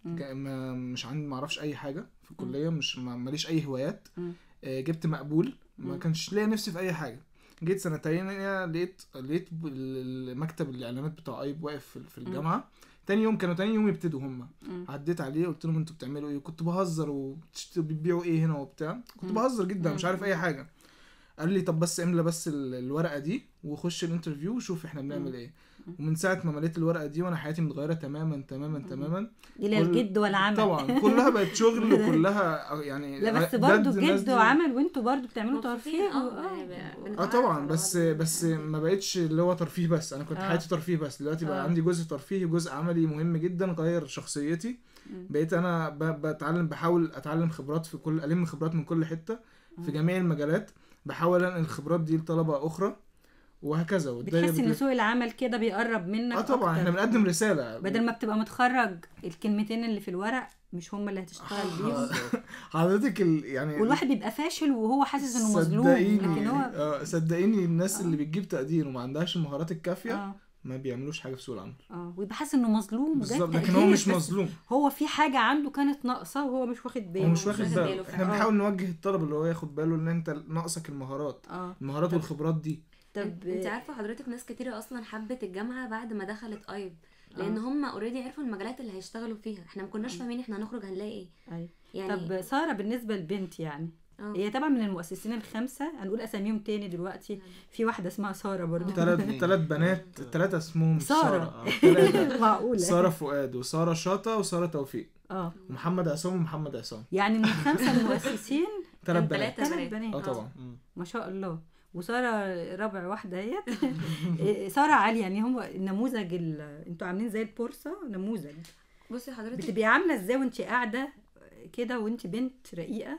مم. جا- ما مش عندي ما اعرفش اي حاجه في الكليه مش ما- ماليش اي هوايات مم. آه، جبت مقبول ما مم. كانش ليا نفسي في اي حاجه جيت سنه تانية لقيت لقيت ب- ال- مكتب الاعلانات بتاع ايب واقف في- في الجامعه تاني يوم كانوا تاني يوم يبتدوا هم مم. عديت عليه قلت لهم انتوا بتعملوا ايه كنت بهزر وبتبيعوا ايه هنا وبتاع كنت بهزر جدا مش عارف اي حاجه قال لي طب بس املى بس ال- الورقه دي وخش الانترفيو وشوف احنا بنعمل ايه ومن ساعه ما مليت الورقه دي وانا حياتي متغيره تماما تماما تماما دي لا كل- الجد ولا عمل طبعا كلها بقت شغل وكلها يعني لا بس بجد برضه الناس جد دي- وعمل وانتوا برضه بتعملوا مبسوطين، ترفيه اه و- يعني آه. بنتعرف اه طبعا على بس بعض. بس ما بقتش اللي هو ترفيه بس انا كنت آه. حياتي ترفيه بس دلوقتي بقى آه. عندي جزء ترفيهي وجزء عملي مهم جدا غير شخصيتي مم. بقيت انا ب- بتعلم بحاول اتعلم خبرات في كل الم خبرات من كل حته في جميع المجالات بحاول انقل الخبرات دي لطلبه اخرى وهكذا والدايرة بتحس ان بتلف. سوق العمل كده بيقرب منك اه طبعا أكتر. احنا بنقدم رساله بدل ما بتبقى متخرج الكلمتين اللي في الورق مش هم اللي هتشتغل بيهم حضرتك ال... يعني والواحد بيبقى فاشل وهو حاسس انه مظلوم صدقيني لكن هو اه صدقيني الناس اللي بتجيب تقدير وما عندهاش المهارات الكافيه اه ما بيعملوش حاجه في سوق العمل اه ويبقى حاسس انه مظلوم وجاب بالظبط لكن تقدير هو مش بس مظلوم هو في حاجه عنده كانت ناقصه وهو مش واخد باله هو مش واخد واخد باله باله احنا فعلا. بنحاول نوجه الطلب اللي هو ياخد باله ان انت ناقصك المهارات اه المهارات والخبرات دي طب انت عارفه حضرتك ناس كتيره اصلا حبت الجامعه بعد ما دخلت ايب لان هم اوريدي عرفوا المجالات اللي هيشتغلوا فيها احنا ما كناش فاهمين احنا هنخرج هنلاقي ايه أيوة. يعني طب ساره بالنسبه للبنت يعني اه. هي طبعا من المؤسسين الخمسه هنقول اساميهم تاني دلوقتي في واحده اسمها ساره برضو ثلاث ثلاث بنات ثلاثه اسمهم سارة. ثلاثه معقوله ساره فؤاد وساره شاطه وساره توفيق اه ومحمد عصام ومحمد عصام يعني من الخمسه المؤسسين ثلاث كان بنات تلاتة ثلاث بنات اه طبعا ما شاء الله وساره رابع واحده اهيت إيه، ساره عاليه يعني هم النموذج ال- انتوا عاملين زي البورصه نموذج بصي حضرتك بتبقي عامله ازاي وانت قاعده كده وانت بنت رقيقه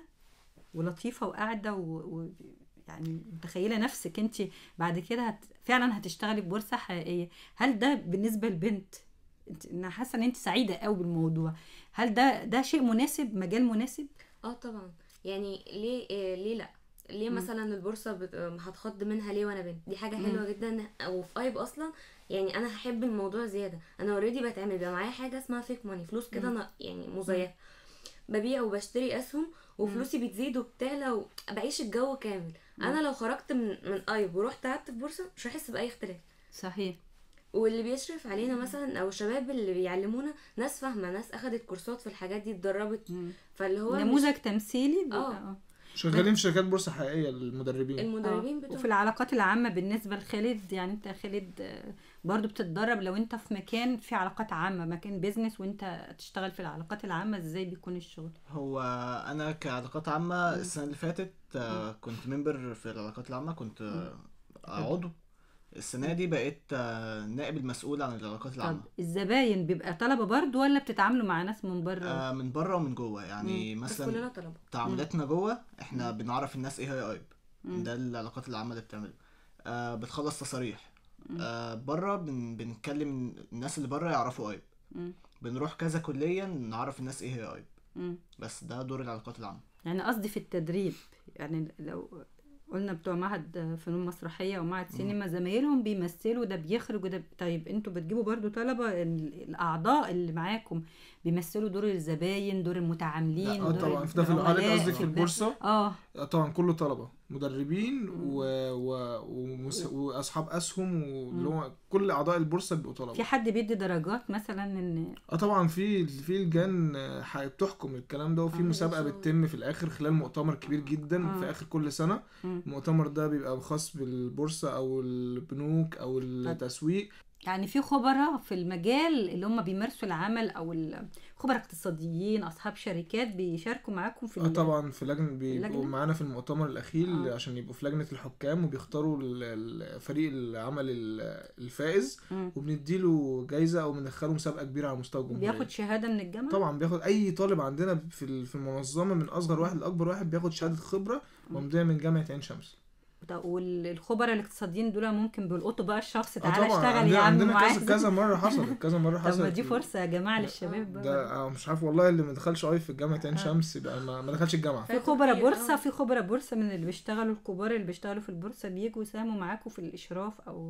ولطيفه وقاعده و... و... يعني متخيله نفسك انت بعد كده هت... فعلا هتشتغلي في بورصه حقيقيه هل ده بالنسبه لبنت انت انا حاسه ان انت سعيده قوي بالموضوع هل ده ده شيء مناسب مجال مناسب اه طبعا يعني ليه إيه ليه لا ليه مم. مثلا البورصه بت... هتخض منها ليه وانا بنت دي حاجه حلوه جدا وفي ايب اصلا يعني انا هحب الموضوع زياده انا اوريدي بتعمل بقى معايا حاجه اسمها فيك ماني فلوس كده انا يعني مزيفه ببيع وبشتري اسهم وفلوسي بتزيد وبتعلى وبعيش الجو كامل انا لو خرجت من من ايب ورحت قعدت في بورصه مش هحس باي اختلاف صحيح واللي بيشرف علينا مثلا او الشباب اللي بيعلمونا ناس فاهمه ناس اخدت كورسات في الحاجات دي اتدربت مم. فاللي هو مش- نموذج تمثيلي بيبقى- اه. اه شغالين في شركات بورصه حقيقيه للمدربين المدربين آه. بتوع وفي العلاقات العامة بالنسبة لخالد يعني انت خالد آه، برضو بتتدرب لو انت في مكان في علاقات عامة مكان بيزنس وانت تشتغل في العلاقات العامة ازاي بيكون الشغل هو انا كعلاقات عامه السنه اللي فاتت آه، كنت ممبر في العلاقات العامه كنت آه، عضو السنه دي بقيت آه، نائب المسؤول عن العلاقات العامه طب الزباين بيبقى طلبة برضو ولا بتتعاملوا مع ناس من بره آه، من بره ومن جوه يعني بس كلنا مثلا طلبه تعاملاتنا جوه احنا بنعرف الناس ايه هي ايب مم. ده العلاقات العامه اللي بتعمله آه بتخلص تصاريح آه بره بن بنتكلم الناس اللي بره يعرفوا ايب مم. بنروح كذا كليه نعرف الناس ايه هي ايب مم. بس ده دور العلاقات العامه يعني قصدي في التدريب يعني لو قلنا بتوع معهد فنون مسرحية ومعهد سينما زمايلهم بيمثلوا ده بيخرج وده طيب انتوا بتجيبوا برضو طلبة ال- الأعضاء اللي معاكم بيمثلوا دور الزباين دور المتعاملين اه دور طبعا ده في العملاء، الحالات قصدك في في الب- البورصه اه آه، طبعا كله طلبه مدربين و... و... ومس... واصحاب اسهم واللي هو كل اعضاء البورصه بيبقوا في طلبه حد بيدي درجات مثلا ان اه طبعا في في لجان آه، ح- بتحكم الكلام ده وفي آه، مسابقه بالظبط. بتتم في الاخر خلال مؤتمر كبير جدا آه. في اخر كل سنه مم. المؤتمر ده بيبقى خاص بالبورصه او البنوك او التسويق يعني في خبراء في المجال اللي هم بيمارسوا العمل او ال- خبراء اقتصاديين اصحاب شركات بيشاركوا معاكم في اه ال- طبعا في لجنه بيبقوا اللجنة؟ معانا في المؤتمر الاخير آه. عشان يبقوا في لجنه الحكام وبيختاروا ال- ال- فريق العمل ال- الفائز مم. وبنديله جايزه او بندخله مسابقه كبيره على مستوى الجمهوريه بياخد شهاده من الجامعه طبعا بياخد اي طالب عندنا في ال- في المنظمه من اصغر واحد لاكبر واحد بياخد شهاده خبره ممضيه من جامعه عين شمس طب والخبراء الاقتصاديين دول ممكن بيلقطوا بقى الشخص اه تعالى طبعا اشتغل عندنا, يا عم عندنا معاذ كذا كذا مره حصلت كذا مره طب حصلت ما دي فرصه يا جماعه للشباب بقى ده آه، مش عارف والله اللي ما دخلش اي في جامعه عين شمس يبقى ما, ما دخلش الجامعه في خبراء كتير، بورصه آه. في خبراء بورصه من اللي بيشتغلوا الكبار اللي بيشتغلوا في البورصه بيجوا يساهموا معاكم في الاشراف او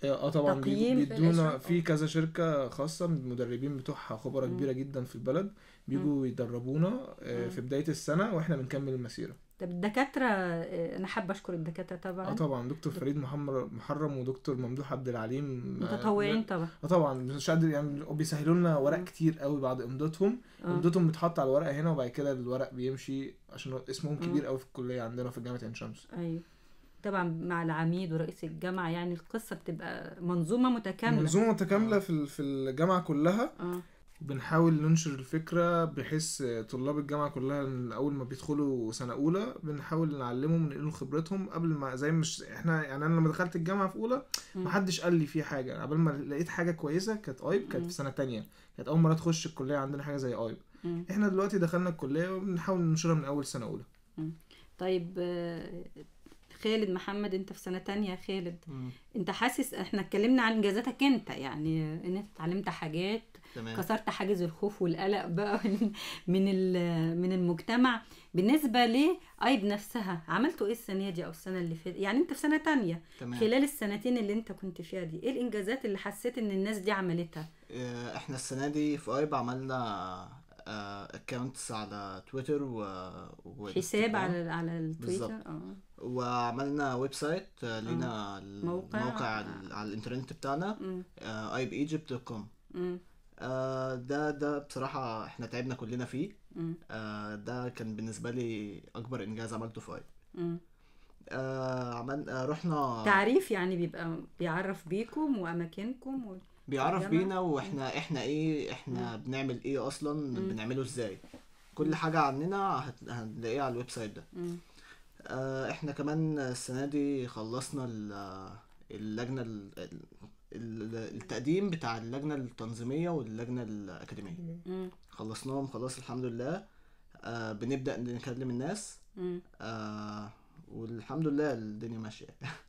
اه طبعا بيجوا- تقييم في بيدونا الإشراف، في اه. كذا شركة خاصة المدربين بتوعها خبراء مم. كبيرة جدا في البلد بيجوا يدربونا آه، مم. في بداية السنة واحنا بنكمل المسيرة طب الدكاتره آه، انا حابه اشكر الدكاتره طبعا اه طبعا دكتور فريد محمد محرم ودكتور ممدوح عبد العليم آه، متطوعين طبعا اه طبعا مش قادر يعني بيسهلوا لنا ورق مم. كتير قوي بعد امضتهم آه. امضتهم بتحط على الورقه هنا وبعد كده الورق بيمشي عشان اسمهم مم. كبير قوي في الكليه عندنا في جامعه عين شمس ايوه طبعا مع العميد ورئيس الجامعه يعني القصه بتبقى منظومه متكامله منظومه متكامله في ال- في الجامعه كلها اه بنحاول ننشر الفكره بحيث طلاب الجامعه كلها من اول ما بيدخلوا سنه اولى بنحاول نعلمهم ننقل خبرتهم قبل ما زي مش احنا يعني انا لما دخلت الجامعه في اولى مم. محدش قال لي فيه حاجه قبل ما لقيت حاجه كويسه كانت ايب كانت مم. في سنه تانية كانت اول مره تخش الكليه عندنا حاجه زي ايب مم. احنا دلوقتي دخلنا الكليه وبنحاول ننشرها من اول سنه اولى طيب آه، خالد محمد انت في سنه تانية يا خالد مم. انت حاسس احنا اتكلمنا عن انجازاتك انت يعني ان انت اتعلمت حاجات تمام كسرت حاجز الخوف والقلق بقى من من ال- من المجتمع بالنسبه لايب نفسها عملتوا ايه السنه دي او السنه اللي فاتت يعني انت في سنه تانية تمام خلال السنتين اللي انت كنت فيها دي ايه الانجازات اللي حسيت ان الناس دي عملتها آه، احنا السنة دي في ايب عملنا اكونتس على تويتر و حساب وإنستجرام. على على التويتر بالظبط. اه وعملنا ويب سايت آه، لينا موقع. الموقع على, على الانترنت بتاعنا مم. ibeegypt.com مم. آه، ده ده بصراحة احنا تعبنا كلنا فيه مم. آه، ده كان بالنسبة لي أكبر إنجاز عملته في ايب مم. آه، عمل آه، رحنا تعريف يعني بيبقى بيعرف بيكم واماكنكم و... بيعرف الجامعة؟ بينا واحنا احنا ايه احنا بنعمل ايه اصلا مم. بنعمله ازاي كل حاجة عننا هت- هنلاقيها على الويب سايت ده مم. آه، احنا كمان السنة دي خلصنا ال- اللجنة ال- ال- ال- التقديم بتاع اللجنة التنظيمية واللجنة الأكاديمية مم. خلصناهم خلاص الحمد لله آه، بنبدأ نكلم الناس مم. آه، والحمد لله الدنيا ماشية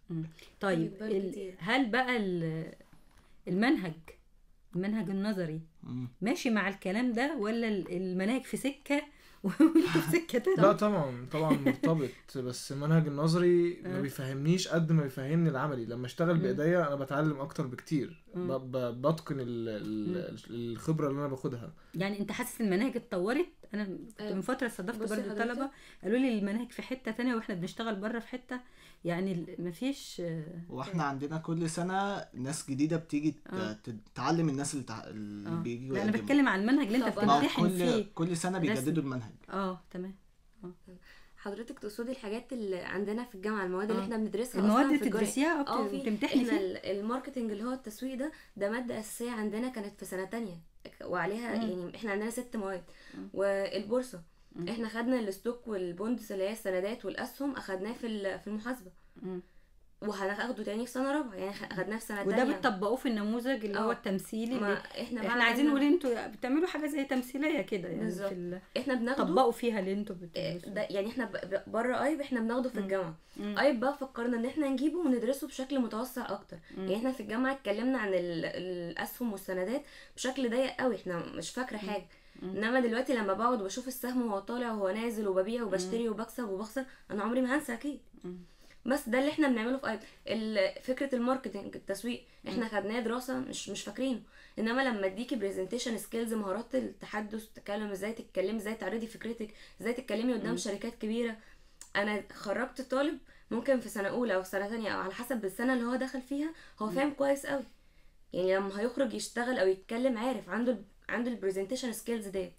طيب بيكبر ال... كتير. هل بقى ال- المنهج المنهج النظري مم. ماشي مع الكلام ده ولا ال- المناهج في سكة وانتوا في سكة لا تانية طبعا طبعا مرتبط بس المنهج النظري ما آه. بيفهمنيش قد ما بيفهمني العملي لما اشتغل مم. بايديا انا بتعلم اكتر بكتير مم. ب- ب- بتقن ال- ال- الخبره اللي انا باخدها يعني انت حاسس المناهج اتطورت انا كنت آه، من فترة استضفت بصي برضه حضرتك. طلبة قالوا لي المناهج في حتة تانية واحنا بنشتغل بره في حتة يعني ال- مفيش آه، واحنا عندنا كل سنة ناس جديدة بتيجي ت- آه. ت- تعلم الناس اللي, تع... اللي اه بيجوا لا انا يقدموا. بتكلم عن المنهج اللي انت طب ما هو بتمتحن كل فيه كل سنة رسم. بيجددوا المنهج اه تمام حضرتك تقصدي الحاجات اللي عندنا في الجامعه المواد اللي آه. احنا بندرسها المواد أصلاً اللي في الجامعة. بتدرسيها اه اه في بتمتحني احنا فيها ال- الماركتنج اللي هو التسويق ده ده ماده اساسيه عندنا كانت في سنه تانية وعليها مم. يعني احنا عندنا ست مواد مم. والبورصه مم. احنا خدنا الستوك والبوندز اللي هي السندات والاسهم اخدناه في ال- في المحاسبه مم. وهناخده تاني في سنه رابعه يعني خ- خدناه في سنه وده تانية بتطبقوه في النموذج اللي هو اه. التمثيلي ما اللي احنا بقى احنا عايزين عندنا- نقول انتوا بتعملوا حاجه زي تمثيليه كده يعني بالظبط. في ال... احنا بناخده طبقوا فيها اللي انتوا آه، بتدرسوه ده يعني احنا ب- ب- بره ايب احنا بناخده في مم. الجامعه مم. ايب بقى فكرنا ان احنا نجيبه وندرسه بشكل متوسع اكتر مم. يعني احنا في الجامعه اتكلمنا عن ال- الاسهم والسندات بشكل ضيق قوي احنا مش فاكره حاجه مم. انما دلوقتي لما بقعد وبشوف السهم وهو طالع وهو نازل وببيع وبشتري وبكسب وبخسر انا عمري ما هنسى اكيد مم. بس ده اللي احنا بنعمله في ايب ال- فكره الماركتنج التسويق احنا خدناه دراسه مش مش فاكرينه انما لما اديكي برزنتيشن سكيلز مهارات التحدث تتكلم ازاي تتكلمي ازاي تعرضي فكرتك ازاي تتكلمي قدام مم. شركات كبيره انا خرجت طالب ممكن في سنه اولى او سنه تانية او على حسب السنه اللي هو دخل فيها هو فاهم كويس قوي يعني لما هيخرج يشتغل او يتكلم عارف عنده عنده البرزنتيشن سكيلز ديت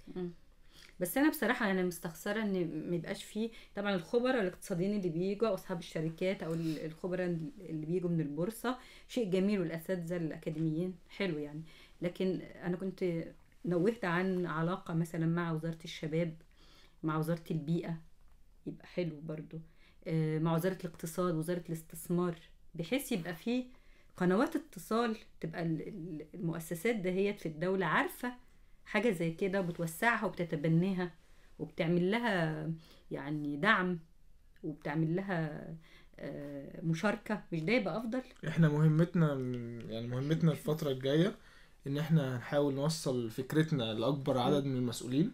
بس انا بصراحه انا مستخسره ان ما يبقاش فيه طبعا الخبراء الاقتصاديين اللي بيجوا او اصحاب الشركات او ال- الخبراء اللي بيجوا من البورصه شيء جميل والاساتذه الاكاديميين حلو يعني لكن انا كنت نوهت عن علاقه مثلا مع وزاره الشباب مع وزاره البيئه يبقى حلو برضو آه، مع وزاره الاقتصاد وزاره الاستثمار بحيث يبقى فيه قنوات اتصال تبقى ال- ال- المؤسسات دهيت في الدوله عارفه حاجة زي كده وبتوسعها وبتتبناها وبتعمل لها يعني دعم وبتعمل لها آه، مشاركة مش ده يبقى أفضل؟ احنا مهمتنا يعني مهمتنا الفترة الجاية ان احنا هنحاول نوصل فكرتنا لاكبر عدد من المسؤولين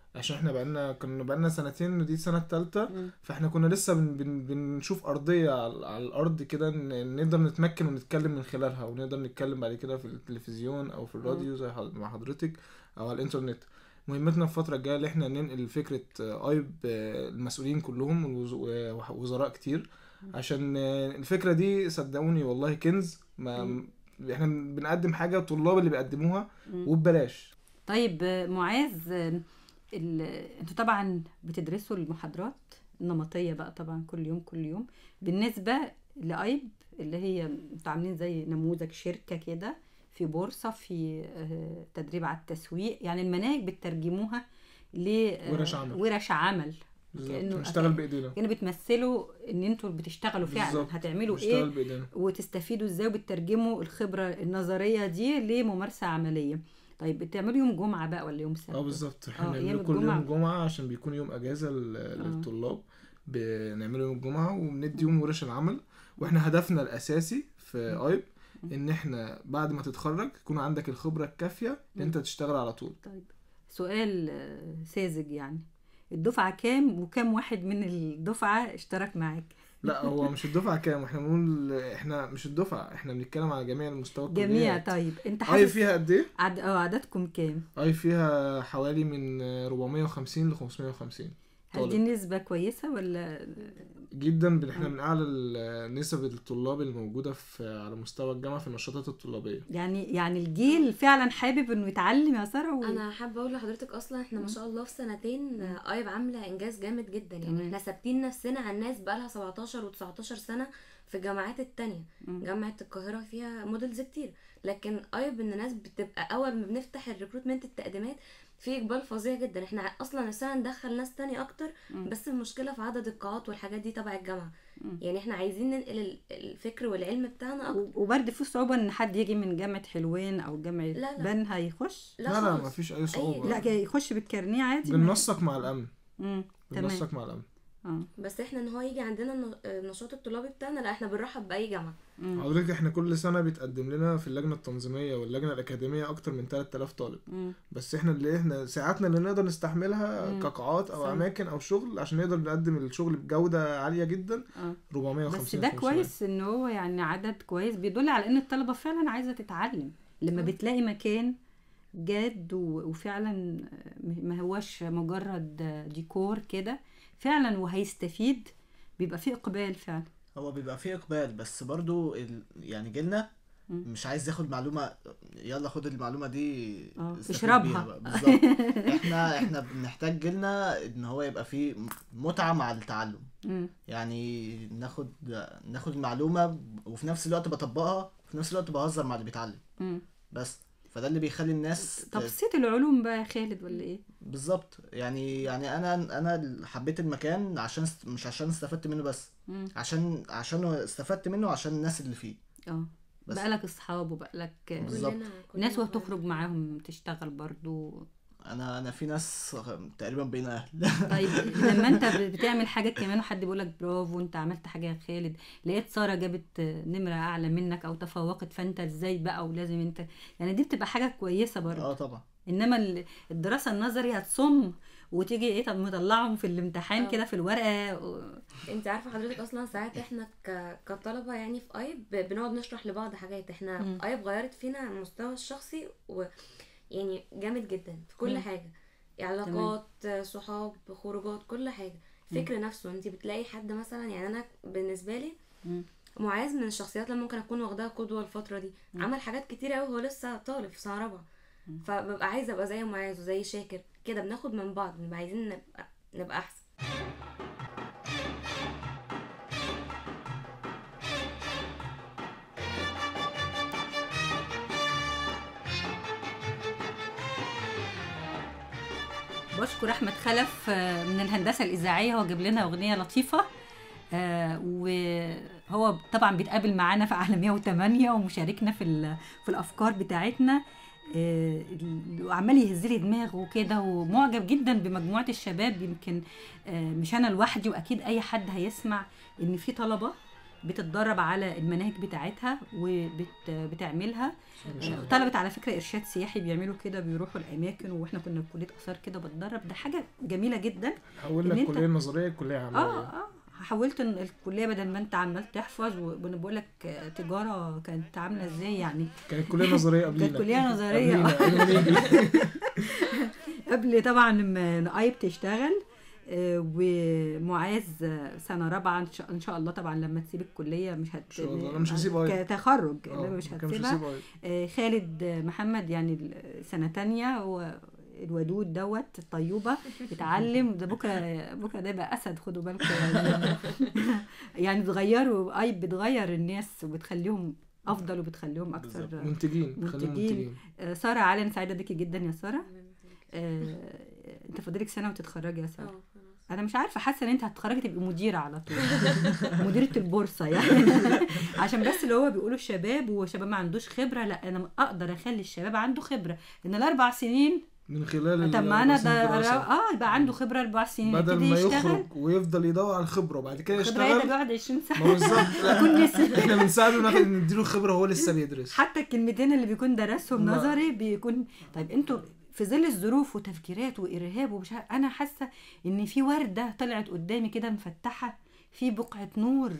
عشان احنا بقالنا كنا بقالنا سنتين ودي السنه الثالثه مم. فاحنا كنا لسه بن بن بنشوف ارضيه على, على الارض كده ن- نقدر نتمكن ونتكلم من خلالها ونقدر نتكلم بعد كده في التلفزيون او في الراديو زي حض- مع حضرتك او على الانترنت مهمتنا في الفتره الجايه اللي احنا ننقل فكره آه، ايب آه، المسؤولين كلهم والوز- ووزراء كتير عشان آه، الفكره دي صدقوني والله كنز ما احنا بنقدم حاجه الطلاب اللي بيقدموها وببلاش طيب آه، معاذ آه، ال- انتوا طبعا بتدرسوا المحاضرات النمطيه بقى طبعا كل يوم كل يوم بالنسبه لايب اللي هي انتوا عاملين زي نموذج شركه كده في بورصه في آه، تدريب على التسويق يعني المناهج بتترجموها ل آه، ورش عمل. ورش عمل بالظبط كأنه- نشتغل بايدينا كانوا بتمثلوا ان انتوا بتشتغلوا فعلا بالظبط. هتعملوا نشتغل ايه بايدينا وتستفيدوا ازاي وبتترجموا الخبره النظريه دي لممارسه عمليه طيب بتعملوا يوم جمعه بقى ولا يوم سبت اه بالظبط آه، احنا أيام بنعمله كل الجمعة. يوم جمعة عشان بيكون يوم اجازة لل- للطلاب بنعمله يوم الجمعة وبندي يوم ورش العمل واحنا هدفنا الاساسي في ايب ان احنا بعد ما تتخرج يكون عندك الخبرة الكافية ان انت تشتغل على طول طيب سؤال آه، ساذج يعني الدفعه كام وكام واحد من الدفعه اشترك معاك لا هو مش الدفعة كام احنا بنقول احنا مش الدفعة احنا بنتكلم على جميع المستوى جميع الكليات. طيب انت اي حاسس فيها قد ايه؟ عد... اه عددكم كام اي فيها حوالي من 450 ل 550 هل دي طالب نسبه كويسه ولا جدا بن- احنا من اعلى ال- نسب الطلاب الموجودة في على مستوى الجامعة في النشاطات الطلابية يعني يعني الجيل فعلا حابب انه يتعلم يا ساره و... انا حابه اقول لحضرتك اصلا احنا ما شاء الله في سنتين آه، ايب عامله انجاز جامد جدا يعني تمام. احنا ثابتين نفسنا على الناس بقالها 17 و19 سنه في الجامعات التانية مم. جامعه القاهره فيها موديلز كتير لكن ايب ان الناس بتبقى اول ما بنفتح الريكروتمنت التقديمات في اقبال فظيع جدا احنا اصلا نفسنا ندخل ناس تاني اكتر مم. بس المشكله في عدد القاعات والحاجات دي تبع الجامعه مم. يعني احنا عايزين ننقل ال- الفكر والعلم بتاعنا اكتر و- وبرضه في صعوبه ان حد يجي من جامعه حلوان او جامعه لا، لا. بنها يخش لا لا خالص. مفيش اي صعوبة لا يخش بالكارنيه عادي ما- بننسق مع الامن مم. تمام بننسق مع الامن اه بس احنا ان هو يجي عندنا الن- النشاط الطلابي بتاعنا لا احنا بنرحب باي جامعه مم. حضرتك احنا كل سنة بيتقدم لنا في اللجنة التنظيمية واللجنة الأكاديمية أكتر من 3000 طالب مم. بس احنا اللي احنا ساعاتنا اللي نقدر نستحملها مم. كقاعات أو صح. أماكن أو شغل عشان نقدر نقدم الشغل بجودة عالية جدا اه 450 بس ده 500. كويس ان هو يعني عدد كويس بيدل على ان الطلبه فعلا عايزه تتعلم لما بتلاقي مكان جاد و- وفعلا ما هوش مجرد ديكور كده فعلا وهيستفيد بيبقى فيه اقبال فعلا هو بيبقى فيه اقبال بس برضو ال... يعني جيلنا مم. مش عايز ياخد معلومه يلا خد المعلومه دي اه، استفيد اشربها. بيها بقى. بالظبط احنا احنا بنحتاج جيلنا ان هو يبقى فيه متعه مع التعلم مم. يعني ناخد ناخد المعلومه وفي نفس الوقت بطبقها وفي نفس الوقت بهزر مع اللي بيتعلم مم. بس فده اللي بيخلي الناس ت- تبسيط العلوم بقى يا خالد ولا ايه بالظبط يعني يعني انا انا حبيت المكان عشان است- مش عشان استفدت منه بس مم. عشان عشان استفدت منه عشان الناس اللي فيه اه بس. بقالك اصحاب وبقالك بالظبط. كلنا كلنا ناس مع وتخرج معاهم تشتغل برضو انا انا في ناس تقريبا بين اهل طيب لما انت بتعمل حاجه كمان وحد بيقول لك برافو انت عملت حاجه يا خالد لقيت ساره جابت نمره اعلى منك او تفوقت فانت ازاي بقى ولازم انت يعني دي بتبقى حاجه كويسه برضه اه طبعا انما ال- الدراسه النظري هتصم وتيجي ايه طب مطلعهم في الامتحان اه. كده في الورقه و... انت عارفه حضرتك اصلا ساعات احنا ك... كطلبه يعني في ايب ب- بنقعد نشرح لبعض حاجات احنا مم. ايب غيرت فينا على المستوى الشخصي و يعني جامد جدا في كل مم. حاجه علاقات صحاب خروجات كل حاجه فكر نفسه انت بتلاقي حد مثلا يعني انا بالنسبه لي مم. معاذ من الشخصيات اللي ممكن اكون واخداها قدوه الفتره دي عمل حاجات كتير قوي هو لسه طالب في سنه رابعه فببقى عايزه ابقى زي معاذ وزي شاكر كده بناخد من بعض نبقى عايزين نبقى نبقى احسن بشكر احمد خلف آه، من الهندسه الاذاعيه هو جاب لنا اغنيه لطيفه آه، وهو طبعا بيتقابل معانا في اعلى 108 ومشاركنا في ال- في الافكار بتاعتنا آه، ال- وعمال يهز لي دماغه كده ومعجب جدا بمجموعه الشباب يمكن آه، مش انا لوحدي واكيد اي حد هيسمع ان في طلبه بتتدرب على المناهج بتاعتها وبتعملها طلبت على فكره ارشاد سياحي بيعملوا كده بيروحوا الاماكن واحنا كنا في كليه اثار كده بتدرب ده حاجه جميله جدا حولنا إن أنت- الكليه النظريه لكليه عمليه اه اه حولت إن الكليه بدل ما انت عمال تحفظ وانا بقول لك آه، تجاره كانت عامله ازاي يعني كانت كليه نظريه قبلينا كانت كليه نظريه قبلينا آه. قبل ما نيجي قبل طبعا ما ايب تشتغل آه، ومعاذ آه، سنه رابعه ان شاء, إن شاء الله طبعا لما تسيب الكليه مش هت إن شاء الله. أنا مش هسيب آيب. كتخرج آه، انما مش ما كانش هتسيبها هسيب آيب. آه، خالد آه، محمد يعني ال- سنه تانية هو الودود دوت الطيوبه اتعلم ده بكره بكره ده يبقى اسد خدوا بالكم يعني يعني بتغيروا اي بتغير الناس وبتخليهم افضل وبتخليهم اكثر منتجين خلينا منتجين منتجين آه، ساره علي انا سعيده بيكي جدا يا ساره آه، انت فاضلك سنه وتتخرجي يا ساره اه خلاص انا مش عارفه حاسه ان انت هتتخرجي تبقي مديره على طول مديره البورصه يعني عشان بس اللي هو بيقولوا الشباب وشباب ما عندوش خبره لا انا اقدر اخلي الشباب عنده خبره ان الاربع سنين من خلال طب ما انا الرسم ده الدراسي. اه يبقى عنده خبره اربع سنين بدل يبتدي ما يشتغل يخرج ويفضل يدور على الخبره وبعد كده خبره ايه ده يشتغل بيقعد 20 ما سنه هو بالظبط لا، يكون نسي احنا بنساعده ناخد نديله خبره وهو لسه بيدرس حتى الكلمتين اللي بيكون درسهم لا. نظري بيكون طيب انتوا في ظل الظروف وتفكيرات وارهاب ومش عارف- انا حاسه ان في ورده طلعت قدامي كده مفتحه في بقعه نور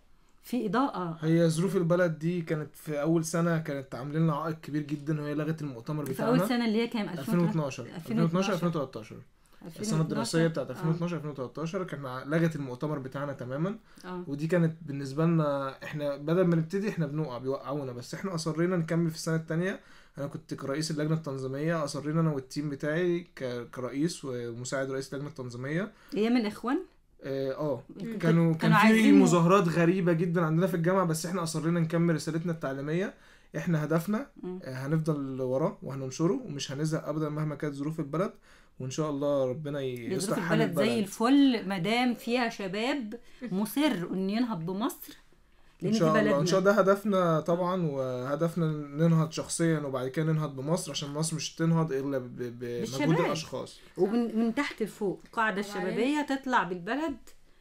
في اضاءه هي ظروف البلد دي كانت في اول سنه كانت عاملين لنا عائق كبير جدا وهي لغت المؤتمر في بتاعنا اول سنه اللي هي كام 2012 2012 2013 السنه الدراسيه بتاعت آه. 2012 2013 كانت مع- لغت المؤتمر بتاعنا تماما اه ودي كانت بالنسبه لنا احنا بدل ما نبتدي احنا بنقع بيوقعونا بس احنا اصرينا نكمل في السنه الثانيه انا كنت كرئيس اللجنه التنظيميه اصرينا انا والتيم بتاعي ك- كرئيس ومساعد رئيس اللجنه التنظيميه ايام الاخوان اه آه، كنت- كانوا كان كانوا في عايزين- مظاهرات غريبه جدا عندنا في الجامعه بس احنا اصرينا نكمل رسالتنا التعليميه احنا هدفنا مم. آه، هنفضل وراه وهننشره ومش هنزهق ابدا مهما كانت ظروف البلد وان شاء الله ربنا ي- ظروف يصلح حال البلد زي البلد الفل ما دام فيها شباب مصر انه ينهض بمصر ان لان دي شاء الله ان شاء بلدنا الله ده هدفنا طبعا وهدفنا ننهض شخصيا وبعد كده ننهض بمصر عشان مصر مش تنهض الا ب- ب- بمجهود بالشباب. الاشخاص ومن من تحت لفوق القاعده وبعدين- الشبابيه تطلع بالبلد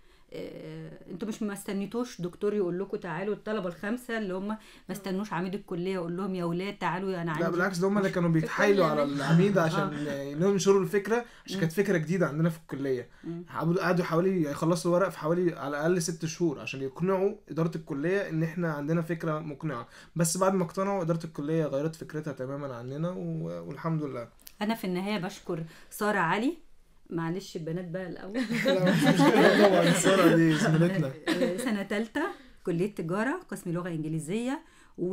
آه، انتوا مش ما استنيتوش دكتور يقول لكم تعالوا الطلبه الخمسه اللي هم ما استنوش عميد الكليه يقول لهم يا اولاد تعالوا انا عندي لا بالعكس ده هم اللي كانوا بيتحايلوا على العميد عشان ينشروا الفكره عشان كانت فكره جديده عندنا في الكليه مم. قعدوا قعدوا حوالي يخلصوا الورق في حوالي على الاقل ست شهور عشان يقنعوا اداره الكليه ان احنا عندنا فكره مقنعه بس بعد ما اقتنعوا اداره الكليه غيرت فكرتها تماما عننا و- والحمد لله انا في النهايه بشكر ساره علي معلش البنات بقى الاول لا مش مشكله طبعا ساره دي زميلتنا آه، سنه ثالثه كليه تجاره قسم لغه انجليزيه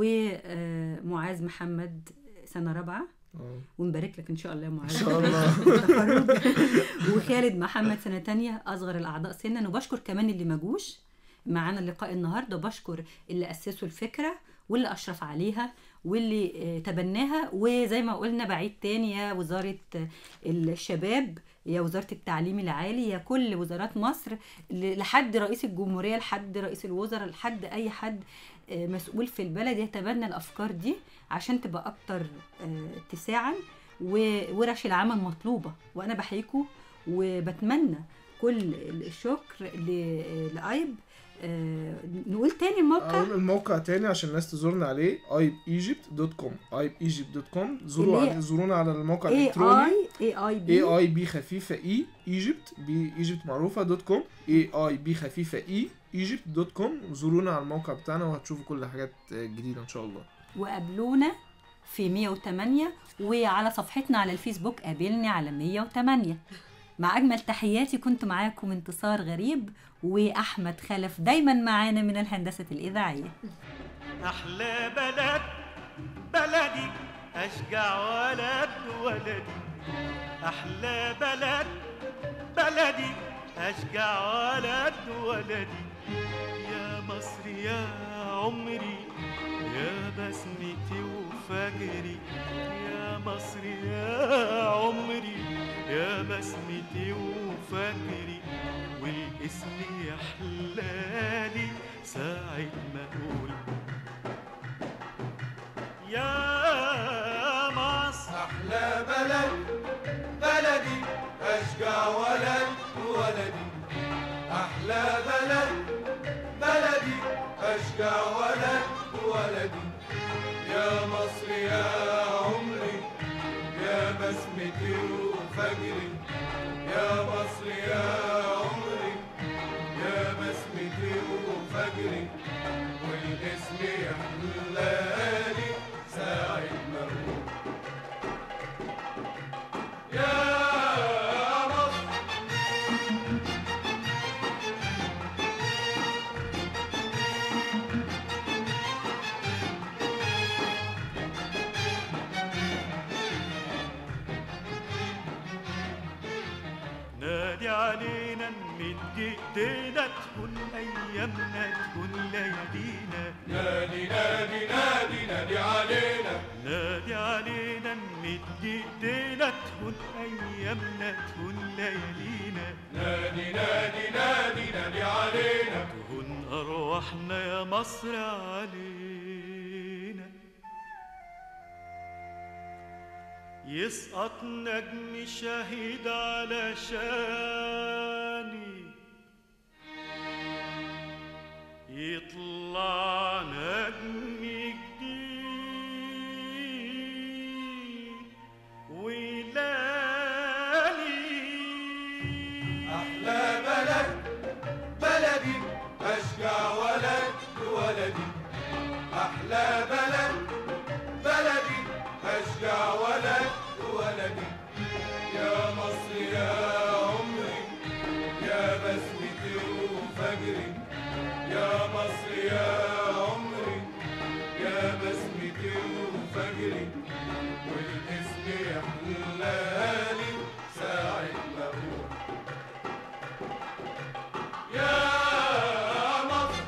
ومعاذ محمد سنه رابعه آه. ونبارك لك ان شاء الله يا معاذ ان شاء الله التخرج وخالد محمد سنه تانية اصغر الاعضاء سنا وبشكر كمان اللي ما جوش معانا اللقاء النهارده بشكر اللي اسسوا الفكره واللي اشرف عليها واللي آه، تبناها وزي ما قلنا بعيد تاني يا وزاره آه، الشباب يا وزاره التعليم العالي يا كل وزارات مصر ل- لحد رئيس الجمهوريه لحد رئيس الوزراء لحد اي حد آه، مسؤول في البلد يتبنى الافكار دي عشان تبقى اكتر آه، اتساعا وورش العمل مطلوبه وانا بحييكم وبتمنى كل الشكر ل- لايب آه، نقول تاني الموقع اقول الموقع تاني عشان الناس تزورنا عليه ibeegypt.com ibeegypt.com زوروا اللي هي على زورونا على الموقع اي الالكتروني اي اي اي اي بي اي بي خفيفه اي ايجيبت بي ايجيبت معروفه دوت كوم اي اي بي خفيفه اي ايجيبت دوت كوم زورونا على الموقع بتاعنا وهتشوفوا كل حاجات جديده ان شاء الله وقابلونا في 108 وعلى صفحتنا على الفيسبوك قابلني على 108 مع أجمل تحياتي كنت معاكم انتصار غريب وأحمد خلف دايما معانا من الهندسة الإذاعية أحلى بلد بلدي أشجع ولد ولدي أحلى بلد بلدي أشجع ولد ولدي يا مصر يا عمري يا بسمتي وفجري يا مصر يا عمري يا بسمتي وفجري والاسم يحلالي ساعة ما أقول يا مصر أحلى بلد بلدي أشجع ولد ولدي أحلى بلد بلدي يا مصر يا عمري يا بسمتي وفجري والاسم يحلالي ساعة ما أقول يا مصر نادي علينا نمد ايدينا تكون ايامنا تكون ليالينا نادي نادي نادي نادي علينا نادي علينا نمد ايدينا تكون ايامنا تكون ليالينا نادي نادي نادي نادي علينا تهون ارواحنا يا مصر علينا يسقط نجم شهيد على شاني يطلع نجم جديد ويلالي أحلى بلد بلدي أشجع ولد ولدي أحلى بلد بلدي أشجع ولد ولدي يا مصر يا عمري يا بسمتي وفجري يا مصر يا عمري يا بسمتي وفجري والاسم يحلالي ساعة ما أقول يا مصر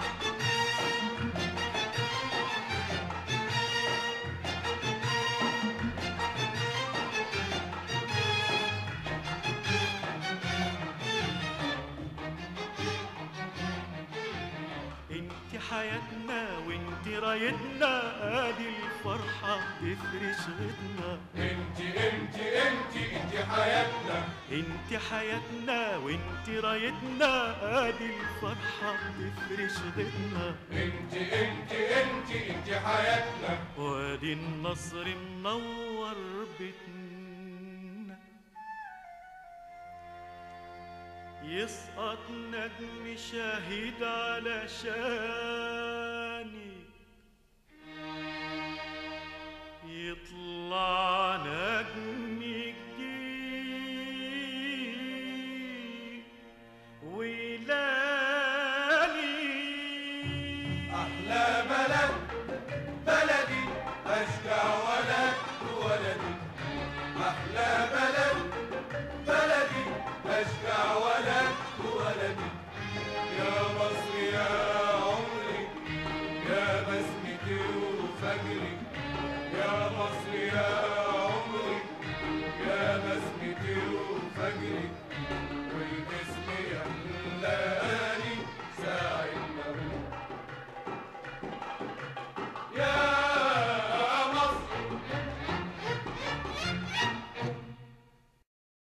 انت حياتنا وانت رايتنا ادي الفرحة تفرش غدنا انت انت انت انت حياتنا انت حياتنا وانت رايتنا ادي الفرحة تفرش غدنا انت انت انت انت حياتنا وادي النصر منور بيتنا يسقط نجم شهيد على شاني يطلع نجم جديد ويلالي أحلى بلد بلدي أشجع ولد ولدي أحلى بلد بلدي أشجع ولد ولدي يا مصر يا عمري يا بسمتي وفجري يا مصر يا عمري يا بسمتي وفجري